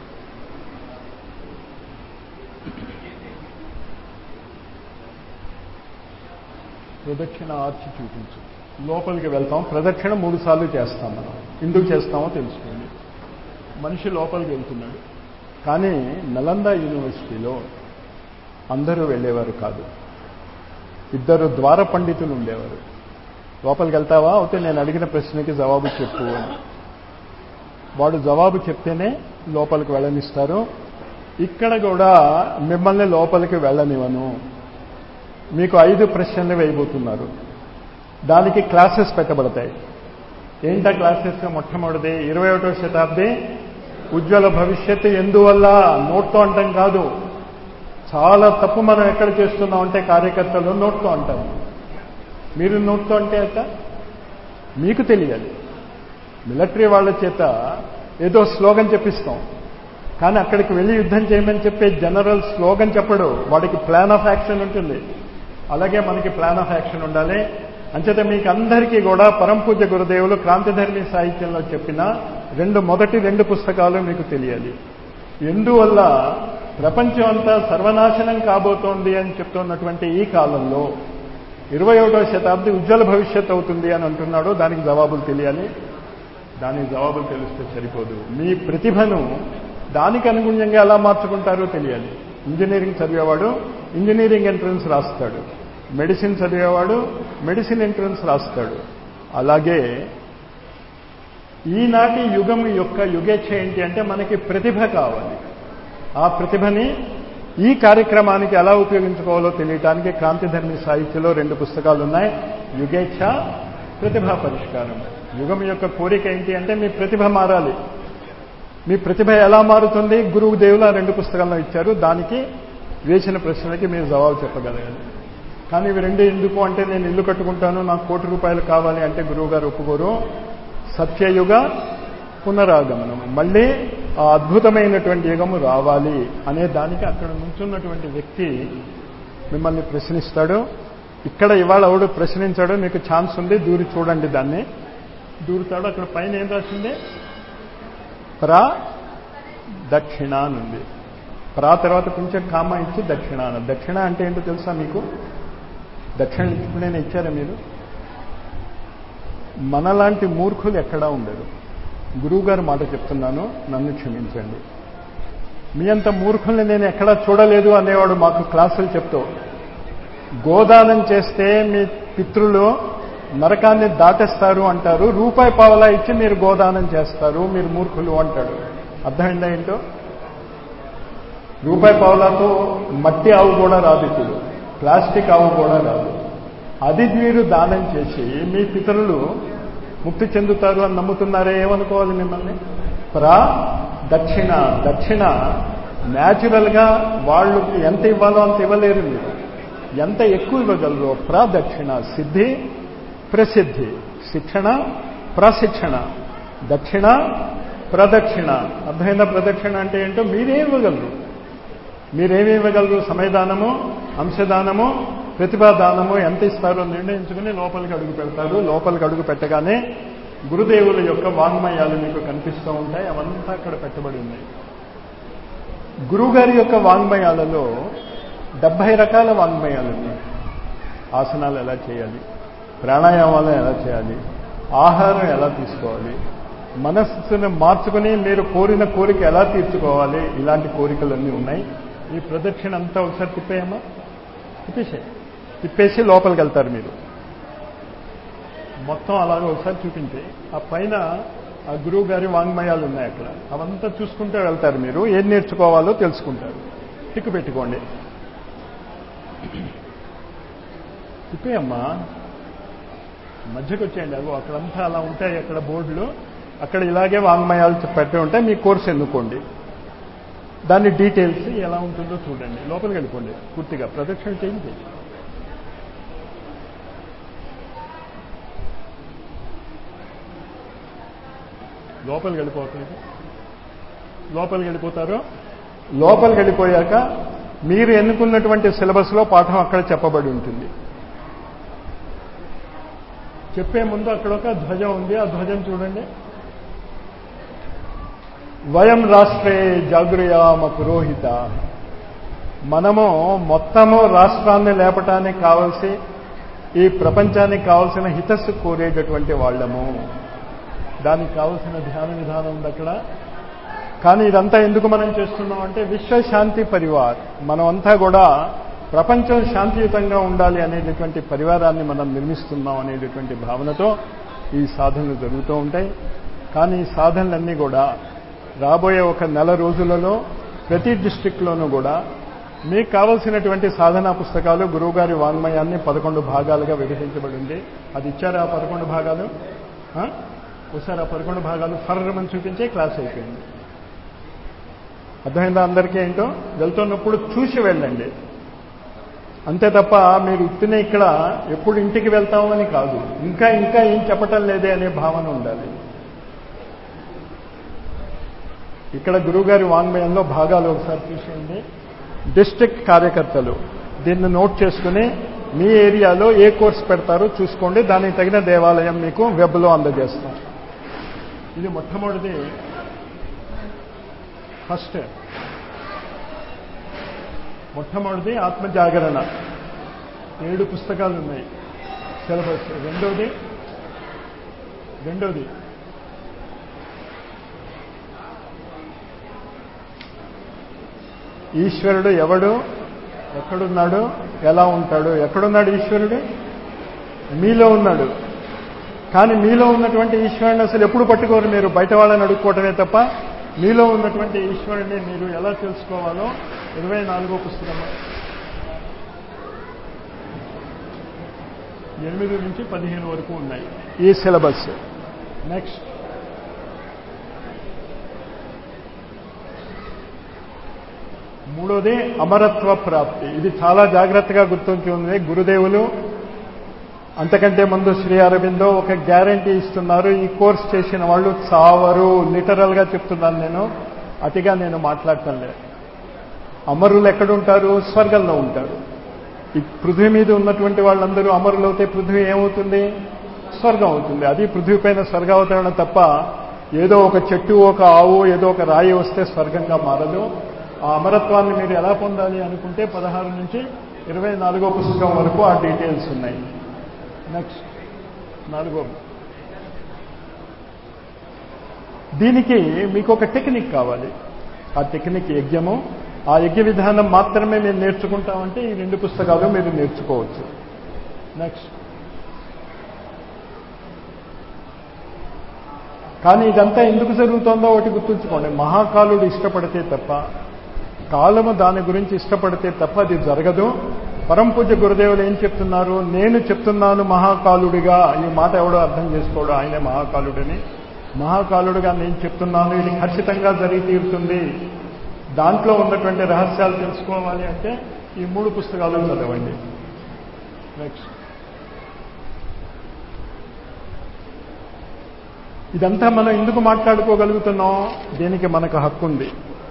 S1: ప్రదక్షిణ ఆర్చి చూపించు లోపలికి వెళ్తాం ప్రదక్షిణ మూడు సార్లు చేస్తాం మనం ఎందుకు చేస్తామో తెలుసుకోండి మనిషి లోపలికి వెళ్తున్నాడు కానీ నలంద యూనివర్సిటీలో అందరూ వెళ్ళేవారు కాదు ఇద్దరు ద్వార పండితులు ఉండేవారు లోపలికి వెళ్తావా అయితే నేను అడిగిన ప్రశ్నకి జవాబు చెప్పు అని వాడు జవాబు చెప్తేనే లోపలికి వెళ్ళనిస్తారు ఇక్కడ కూడా మిమ్మల్ని లోపలికి వెళ్ళనివ్వను మీకు ఐదు ప్రశ్నలు వేయబోతున్నారు దానికి క్లాసెస్ పెట్టబడతాయి ఏంటా క్లాసెస్ మొట్టమొదటిది ఇరవై ఒకటో శతాబ్ది ఉజ్వల భవిష్యత్తు ఎందువల్ల నోట్తో అంటాం కాదు చాలా తప్పు మనం ఎక్కడ చేస్తున్నాం అంటే కార్యకర్తలు నోట్తో అంటాము మీరు నోట్తో అంటే అట్ట మీకు తెలియాలి మిలిటరీ వాళ్ళ చేత ఏదో స్లోగన్ చెప్పిస్తాం కానీ అక్కడికి వెళ్ళి యుద్ధం చేయమని చెప్పే జనరల్ స్లోగన్ చెప్పడు వాడికి ప్లాన్ ఆఫ్ యాక్షన్ ఉంటుంది అలాగే మనకి ప్లాన్ ఆఫ్ యాక్షన్ ఉండాలి అంచేత మీకు అందరికీ కూడా పరంపూజ గురుదేవులు క్రాంతిధర్మి సాహిత్యంలో చెప్పిన రెండు మొదటి రెండు పుస్తకాలు మీకు తెలియాలి ఎందువల్ల ప్రపంచం అంతా సర్వనాశనం కాబోతోంది అని చెప్తున్నటువంటి ఈ కాలంలో ఇరవై ఒకటో శతాబ్ది ఉజ్వల భవిష్యత్ అవుతుంది అని అంటున్నాడు దానికి జవాబులు తెలియాలి దానికి జవాబులు తెలిస్తే సరిపోదు మీ ప్రతిభను దానికి అనుగుణ్యంగా ఎలా మార్చుకుంటారో తెలియాలి ఇంజనీరింగ్ చదివేవాడు ఇంజనీరింగ్ ఎంట్రన్స్ రాస్తాడు మెడిసిన్ చదివేవాడు మెడిసిన్ ఎంట్రన్స్ రాస్తాడు అలాగే ఈనాటి యుగం యొక్క యుగేచ్ఛ ఏంటి అంటే మనకి ప్రతిభ కావాలి ఆ ప్రతిభని ఈ కార్యక్రమానికి ఎలా ఉపయోగించుకోవాలో తెలియటానికి క్రాంతిధర్మి సాహిత్యంలో రెండు పుస్తకాలు ఉన్నాయి యుగేచ్ఛ ప్రతిభా పరిష్కారం యుగం యొక్క కోరిక ఏంటి అంటే మీ ప్రతిభ మారాలి మీ ప్రతిభ ఎలా మారుతుంది గురువు దేవులు ఆ రెండు పుస్తకాల్లో ఇచ్చారు దానికి వేసిన ప్రశ్నలకి మీరు జవాబు చెప్పగలగాలి కానీ ఇవి రెండు ఎందుకు అంటే నేను ఇల్లు కట్టుకుంటాను నాకు కోటి రూపాయలు కావాలి అంటే గురువు గారు ఒప్పుకోరు సత్యయుగ పునరాగమనం మళ్ళీ ఆ అద్భుతమైనటువంటి యుగము రావాలి అనే దానికి అక్కడ నుంచున్నటువంటి వ్యక్తి మిమ్మల్ని ప్రశ్నిస్తాడు ఇక్కడ ఇవాళ ఎవడు ప్రశ్నించాడో మీకు ఛాన్స్ ఉంది దూరి చూడండి దాన్ని దూరుతాడు అక్కడ పైన ఏం రాసింది ప్రా దక్షిణ ఉంది ప్రా తర్వాత కొంచెం కామ ఇచ్చి దక్షిణ అన్న దక్షిణ అంటే ఏంటో తెలుసా మీకు దక్షిణ ఇప్పుడైనా ఇచ్చారా మీరు మనలాంటి మూర్ఖులు ఎక్కడా ఉండరు గురువుగారు మాట చెప్తున్నాను నన్ను క్షమించండి మీ అంత మూర్ఖుల్ని నేను ఎక్కడా చూడలేదు అనేవాడు మాకు క్లాసులు చెప్తూ గోదానం చేస్తే మీ పితృలు నరకాన్ని దాటేస్తారు అంటారు రూపాయి పావలా ఇచ్చి మీరు గోదానం చేస్తారు మీరు మూర్ఖులు అంటాడు అర్థమైందా ఏంటో రూపాయి పావలాతో మట్టి ఆవు కూడా రాదు ఇప్పుడు ప్లాస్టిక్ ఆవు కూడా రాదు అది మీరు దానం చేసి మీ పితరులు ముక్తి చెందుతారు అని నమ్ముతున్నారే ఏమనుకోవాలి మిమ్మల్ని ప్రా దక్షిణ దక్షిణ న్యాచురల్గా వాళ్ళు ఎంత ఇవ్వాలో అంత ఇవ్వలేరు మీరు ఎంత ఎక్కువ ఇవ్వగలరో ప్రదక్షిణ సిద్ధి ప్రసిద్ధి శిక్షణ ప్రశిక్షణ దక్షిణ ప్రదక్షిణ అర్థమైన ప్రదక్షిణ అంటే ఏంటో మీరే ఇవ్వగలరు మీరేమి ఇవ్వగలరు సమయదానము అంశదానము ప్రతిభాదానము ఎంత ఇస్తారో నిర్ణయించుకుని లోపలికి అడుగు పెడతారు లోపలికి అడుగు పెట్టగానే గురుదేవుల యొక్క వాంగ్మయాలు మీకు కనిపిస్తూ ఉంటాయి అవంతా అక్కడ పెట్టబడి ఉన్నాయి గురువుగారి యొక్క వాంగ్మయాలలో డెబ్బై రకాల వాంగ్మయాలు ఉన్నాయి ఆసనాలు ఎలా చేయాలి ప్రాణాయామాలు ఎలా చేయాలి ఆహారం ఎలా తీసుకోవాలి మనస్సును మార్చుకుని మీరు కోరిన కోరిక ఎలా తీర్చుకోవాలి ఇలాంటి కోరికలన్నీ ఉన్నాయి ఈ ప్రదక్షిణ అంతా ఒకసారి తిప్పేయమ్మా తిప్పేసే తిప్పేసి లోపలికి వెళ్తారు మీరు మొత్తం అలాగే ఒకసారి చూపించి ఆ పైన ఆ గురువు గారి వాంగ్మయాలు ఉన్నాయి అక్కడ అవంతా చూసుకుంటూ వెళ్తారు మీరు ఏం నేర్చుకోవాలో తెలుసుకుంటారు టిక్కు పెట్టుకోండి తిప్పేయమ్మా మధ్యకు వచ్చేయండి అగో అక్కడంతా అలా ఉంటాయి అక్కడ బోర్డులు అక్కడ ఇలాగే వాంగ్మయాలు పెట్టి ఉంటాయి మీ కోర్సు ఎన్నుకోండి దాని డీటెయిల్స్ ఎలా ఉంటుందో చూడండి లోపలికి వెళ్ళిపోండి పూర్తిగా ప్రదక్షిణ చేయండి లోపలికి వెళ్ళిపోతుంది లోపలికి వెళ్ళిపోతారు లోపలికి వెళ్ళిపోయాక మీరు ఎన్నుకున్నటువంటి సిలబస్లో పాఠం అక్కడ చెప్పబడి ఉంటుంది చెప్పే ముందు అక్కడ ఒక ధ్వజం ఉంది ఆ ధ్వజం చూడండి వయం రాష్ట్రే జాగృయామ పురోహిత మనము మొత్తము రాష్ట్రాన్ని లేపటానికి కావలసి ఈ ప్రపంచానికి కావలసిన హితస్సు కోరేటటువంటి వాళ్ళము దానికి కావలసిన ధ్యాన విధానం ఉంది అక్కడ కానీ ఇదంతా ఎందుకు మనం చేస్తున్నాం అంటే విశ్వశాంతి పరివార్ మనం అంతా కూడా ప్రపంచం శాంతియుతంగా ఉండాలి అనేటటువంటి పరివారాన్ని మనం నిర్మిస్తున్నాం అనేటటువంటి భావనతో ఈ సాధనలు జరుగుతూ ఉంటాయి కానీ ఈ సాధనలన్నీ కూడా రాబోయే ఒక నెల రోజులలో ప్రతి డిస్టిక్లోనూ కూడా మీకు కావలసినటువంటి సాధనా పుస్తకాలు గురువుగారి వాంగ్మయాన్ని పదకొండు భాగాలుగా విభజించబడి ఉంది అది ఇచ్చారా ఆ పదకొండు భాగాలు ఆ? ఒకసారి ఆ పదకొండు భాగాలు ఫర్రమని చూపించే క్లాస్ అయిపోయింది అర్థమైందా అందరికీ ఏంటో వెళ్తున్నప్పుడు చూసి వెళ్ళండి అంతే తప్ప మీరు ఇట్టిన ఇక్కడ ఎప్పుడు ఇంటికి వెళ్తామని కాదు ఇంకా ఇంకా ఏం చెప్పటం లేదే అనే భావన ఉండాలి ఇక్కడ గురువుగారి వాంగ్మయంలో భాగాలు ఒకసారి చూసేయండి డిస్ట్రిక్ట్ కార్యకర్తలు దీన్ని నోట్ చేసుకుని మీ ఏరియాలో ఏ కోర్స్ పెడతారో చూసుకోండి దానికి తగిన దేవాలయం మీకు వెబ్లో అందజేస్తాం ఇది మొట్టమొదటిది ఫస్ట్ మొట్టమొదటిది ఆత్మజాగరణ ఏడు పుస్తకాలు ఉన్నాయి సిలబస్ రెండోది రెండోది ఈశ్వరుడు ఎవడు ఎక్కడున్నాడు ఎలా ఉంటాడు ఎక్కడున్నాడు ఈశ్వరుడు మీలో ఉన్నాడు కానీ మీలో ఉన్నటువంటి ఈశ్వరుని అసలు ఎప్పుడు పట్టుకోరు మీరు బయట వాళ్ళని అడుక్కోవటమే తప్ప మీలో ఉన్నటువంటి ఈశ్వరుని మీరు ఎలా తెలుసుకోవాలో ఇరవై నాలుగో పుస్తకం ఎనిమిది నుంచి పదిహేను వరకు ఉన్నాయి ఈ సిలబస్ నెక్స్ట్ మూడోది అమరత్వ ప్రాప్తి ఇది చాలా జాగ్రత్తగా గుర్తుంచుకుంది గురుదేవులు అంతకంటే ముందు శ్రీ అరవిందో ఒక గ్యారంటీ ఇస్తున్నారు ఈ కోర్స్ చేసిన వాళ్ళు చావరు లిటరల్ గా చెప్తున్నాను నేను అతిగా నేను మాట్లాడటం లేదు అమరులు ఎక్కడుంటారు స్వర్గంలో ఉంటారు ఈ పృథ్వీ మీద ఉన్నటువంటి వాళ్ళందరూ అమరులు అవుతే పృథ్వీ ఏమవుతుంది స్వర్గం అవుతుంది అది పృథ్వీ పైన స్వర్గావతరణ తప్ప ఏదో ఒక చెట్టు ఒక ఆవు ఏదో ఒక రాయి వస్తే స్వర్గంగా మారదు ఆ అమరత్వాన్ని మీరు ఎలా పొందాలి అనుకుంటే పదహారు నుంచి ఇరవై నాలుగో పుస్తకం వరకు ఆ డీటెయిల్స్ ఉన్నాయి నెక్స్ట్ నాలుగో దీనికి మీకు ఒక టెక్నిక్ కావాలి ఆ టెక్నిక్ యజ్ఞము ఆ యజ్ఞ విధానం మాత్రమే మేము నేర్చుకుంటామంటే ఈ రెండు పుస్తకాలు మీరు నేర్చుకోవచ్చు నెక్స్ట్ కానీ ఇదంతా ఎందుకు జరుగుతోందో ఒకటి గుర్తుంచుకోండి మహాకాలుడు ఇష్టపడితే తప్ప కాలము దాని గురించి ఇష్టపడితే తప్ప అది జరగదు పరంపూజ గురుదేవులు ఏం చెప్తున్నారు నేను చెప్తున్నాను మహాకాలుడిగా ఈ మాట ఎవడో అర్థం చేసుకోడు ఆయనే మహాకాలుడని మహాకాలుడిగా నేను చెప్తున్నాను ఇది ఖచ్చితంగా జరిగి తీరుతుంది దాంట్లో ఉన్నటువంటి రహస్యాలు తెలుసుకోవాలి అంటే ఈ మూడు పుస్తకాలు చదవండి నెక్స్ట్ ఇదంతా మనం ఎందుకు మాట్లాడుకోగలుగుతున్నాం దీనికి మనకు హక్కు ఉంది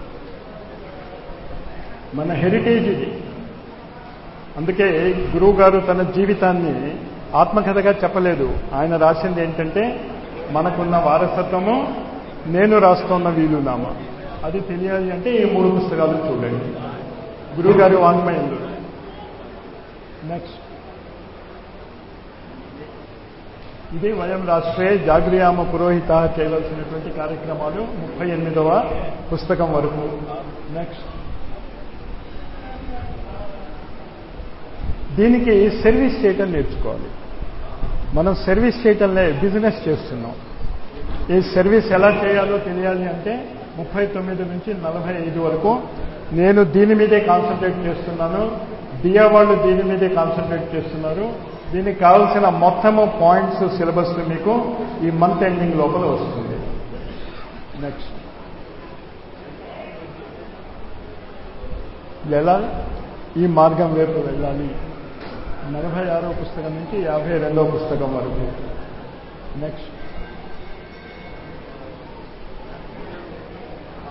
S1: మన హెరిటేజ్ ఇది అందుకే గురువు గారు తన జీవితాన్ని ఆత్మకథగా చెప్పలేదు ఆయన రాసింది ఏంటంటే మనకున్న వారసత్వము నేను రాస్తున్న వీలునామా అది తెలియాలి అంటే ఈ మూడు పుస్తకాలు చూడండి గురువు గారి వాంగ్మయంలో నెక్స్ట్ ఇది వయం రాష్ట్రే జాగృయామ పురోహిత చేయవలసినటువంటి కార్యక్రమాలు ముప్పై ఎనిమిదవ పుస్తకం వరకు నెక్స్ట్ దీనికి సర్వీస్ చేయటం నేర్చుకోవాలి మనం సర్వీస్ చేయటంలే బిజినెస్ చేస్తున్నాం ఈ సర్వీస్ ఎలా చేయాలో తెలియాలి అంటే ముప్పై తొమ్మిది నుంచి నలభై ఐదు వరకు నేను దీని మీదే కాన్సన్ట్రేట్ చేస్తున్నాను దియా వాళ్ళు దీని మీదే కాన్సన్ట్రేట్ చేస్తున్నారు దీనికి కావాల్సిన మొత్తము పాయింట్స్ సిలబస్ మీకు ఈ మంత్ ఎండింగ్ లోపల వస్తుంది నెక్స్ట్ ఎలా ఈ మార్గం వైపు వెళ్ళాలి నలభై ఆరో పుస్తకం నుంచి యాభై రెండో పుస్తకం వరకు నెక్స్ట్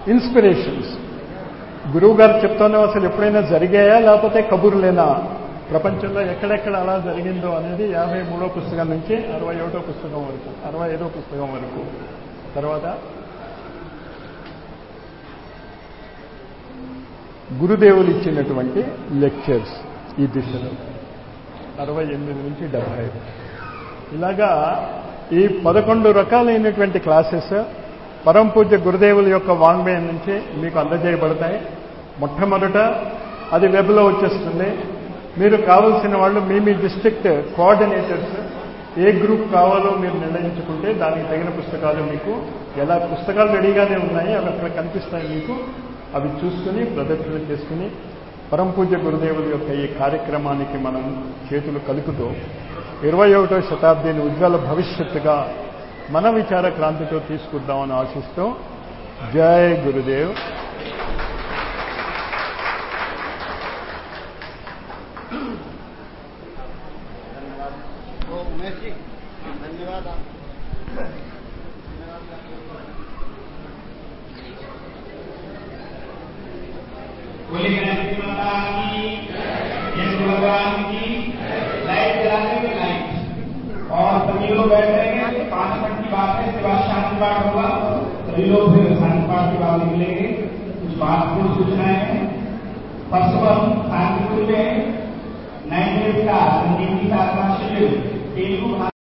S1: ఇన్స్పిరేషన్స్ గురువు గారు చెప్తాను అసలు ఎప్పుడైనా జరిగాయా లేకపోతే కబుర్లేనా ప్రపంచంలో ఎక్కడెక్కడ అలా జరిగిందో అనేది యాభై మూడో పుస్తకం నుంచి అరవై ఒకటో పుస్తకం వరకు అరవై ఐదో పుస్తకం వరకు తర్వాత గురుదేవులు ఇచ్చినటువంటి లెక్చర్స్ ఈ దిశలో అరవై ఎనిమిది నుంచి డెబ్బై ఇలాగా ఈ పదకొండు రకాలైనటువంటి క్లాసెస్ పరమ పూజ్య గురుదేవుల యొక్క వాంగ్మయం నుంచి మీకు అందజేయబడతాయి మొట్టమొదట అది వెబ్లో వచ్చేస్తుంది మీరు కావలసిన వాళ్ళు మీ మీ డిస్ట్రిక్ట్ కోఆర్డినేటర్స్ ఏ గ్రూప్ కావాలో మీరు నిర్ణయించుకుంటే దానికి తగిన పుస్తకాలు మీకు ఎలా పుస్తకాలు రెడీగానే ఉన్నాయి అవి అక్కడ కనిపిస్తాయి మీకు అవి చూసుకుని ప్రదర్శన చేసుకుని పరమ పూజ్య గురుదేవుల యొక్క ఈ కార్యక్రమానికి మనం చేతులు కలుపుతూ ఇరవై ఒకటో శతాబ్దిని ఉజ్వల భవిష్యత్తుగా మన విచార క్రాంతితో తీసుకుందామని ఆశిస్తూ జై గురుదేవ్
S4: ओ उमेश जी धन्यवाद आप
S8: बोले गणपति माता की यश भगवान की लाइट जलाते हुए लाइट और सभी लोग बैठ रहेंगे पांच मिनट की बात है इसके बाद शांति पाठ होगा सभी लोग फिर शांति पाठ के बाद निकलेंगे कुछ महत्वपूर्ण सूचनाएं हैं फर्स्ट ऑफ ऑल शांतिपुर में नाइन डेज का संगीत की साधना शिविर तेलुगु भाषा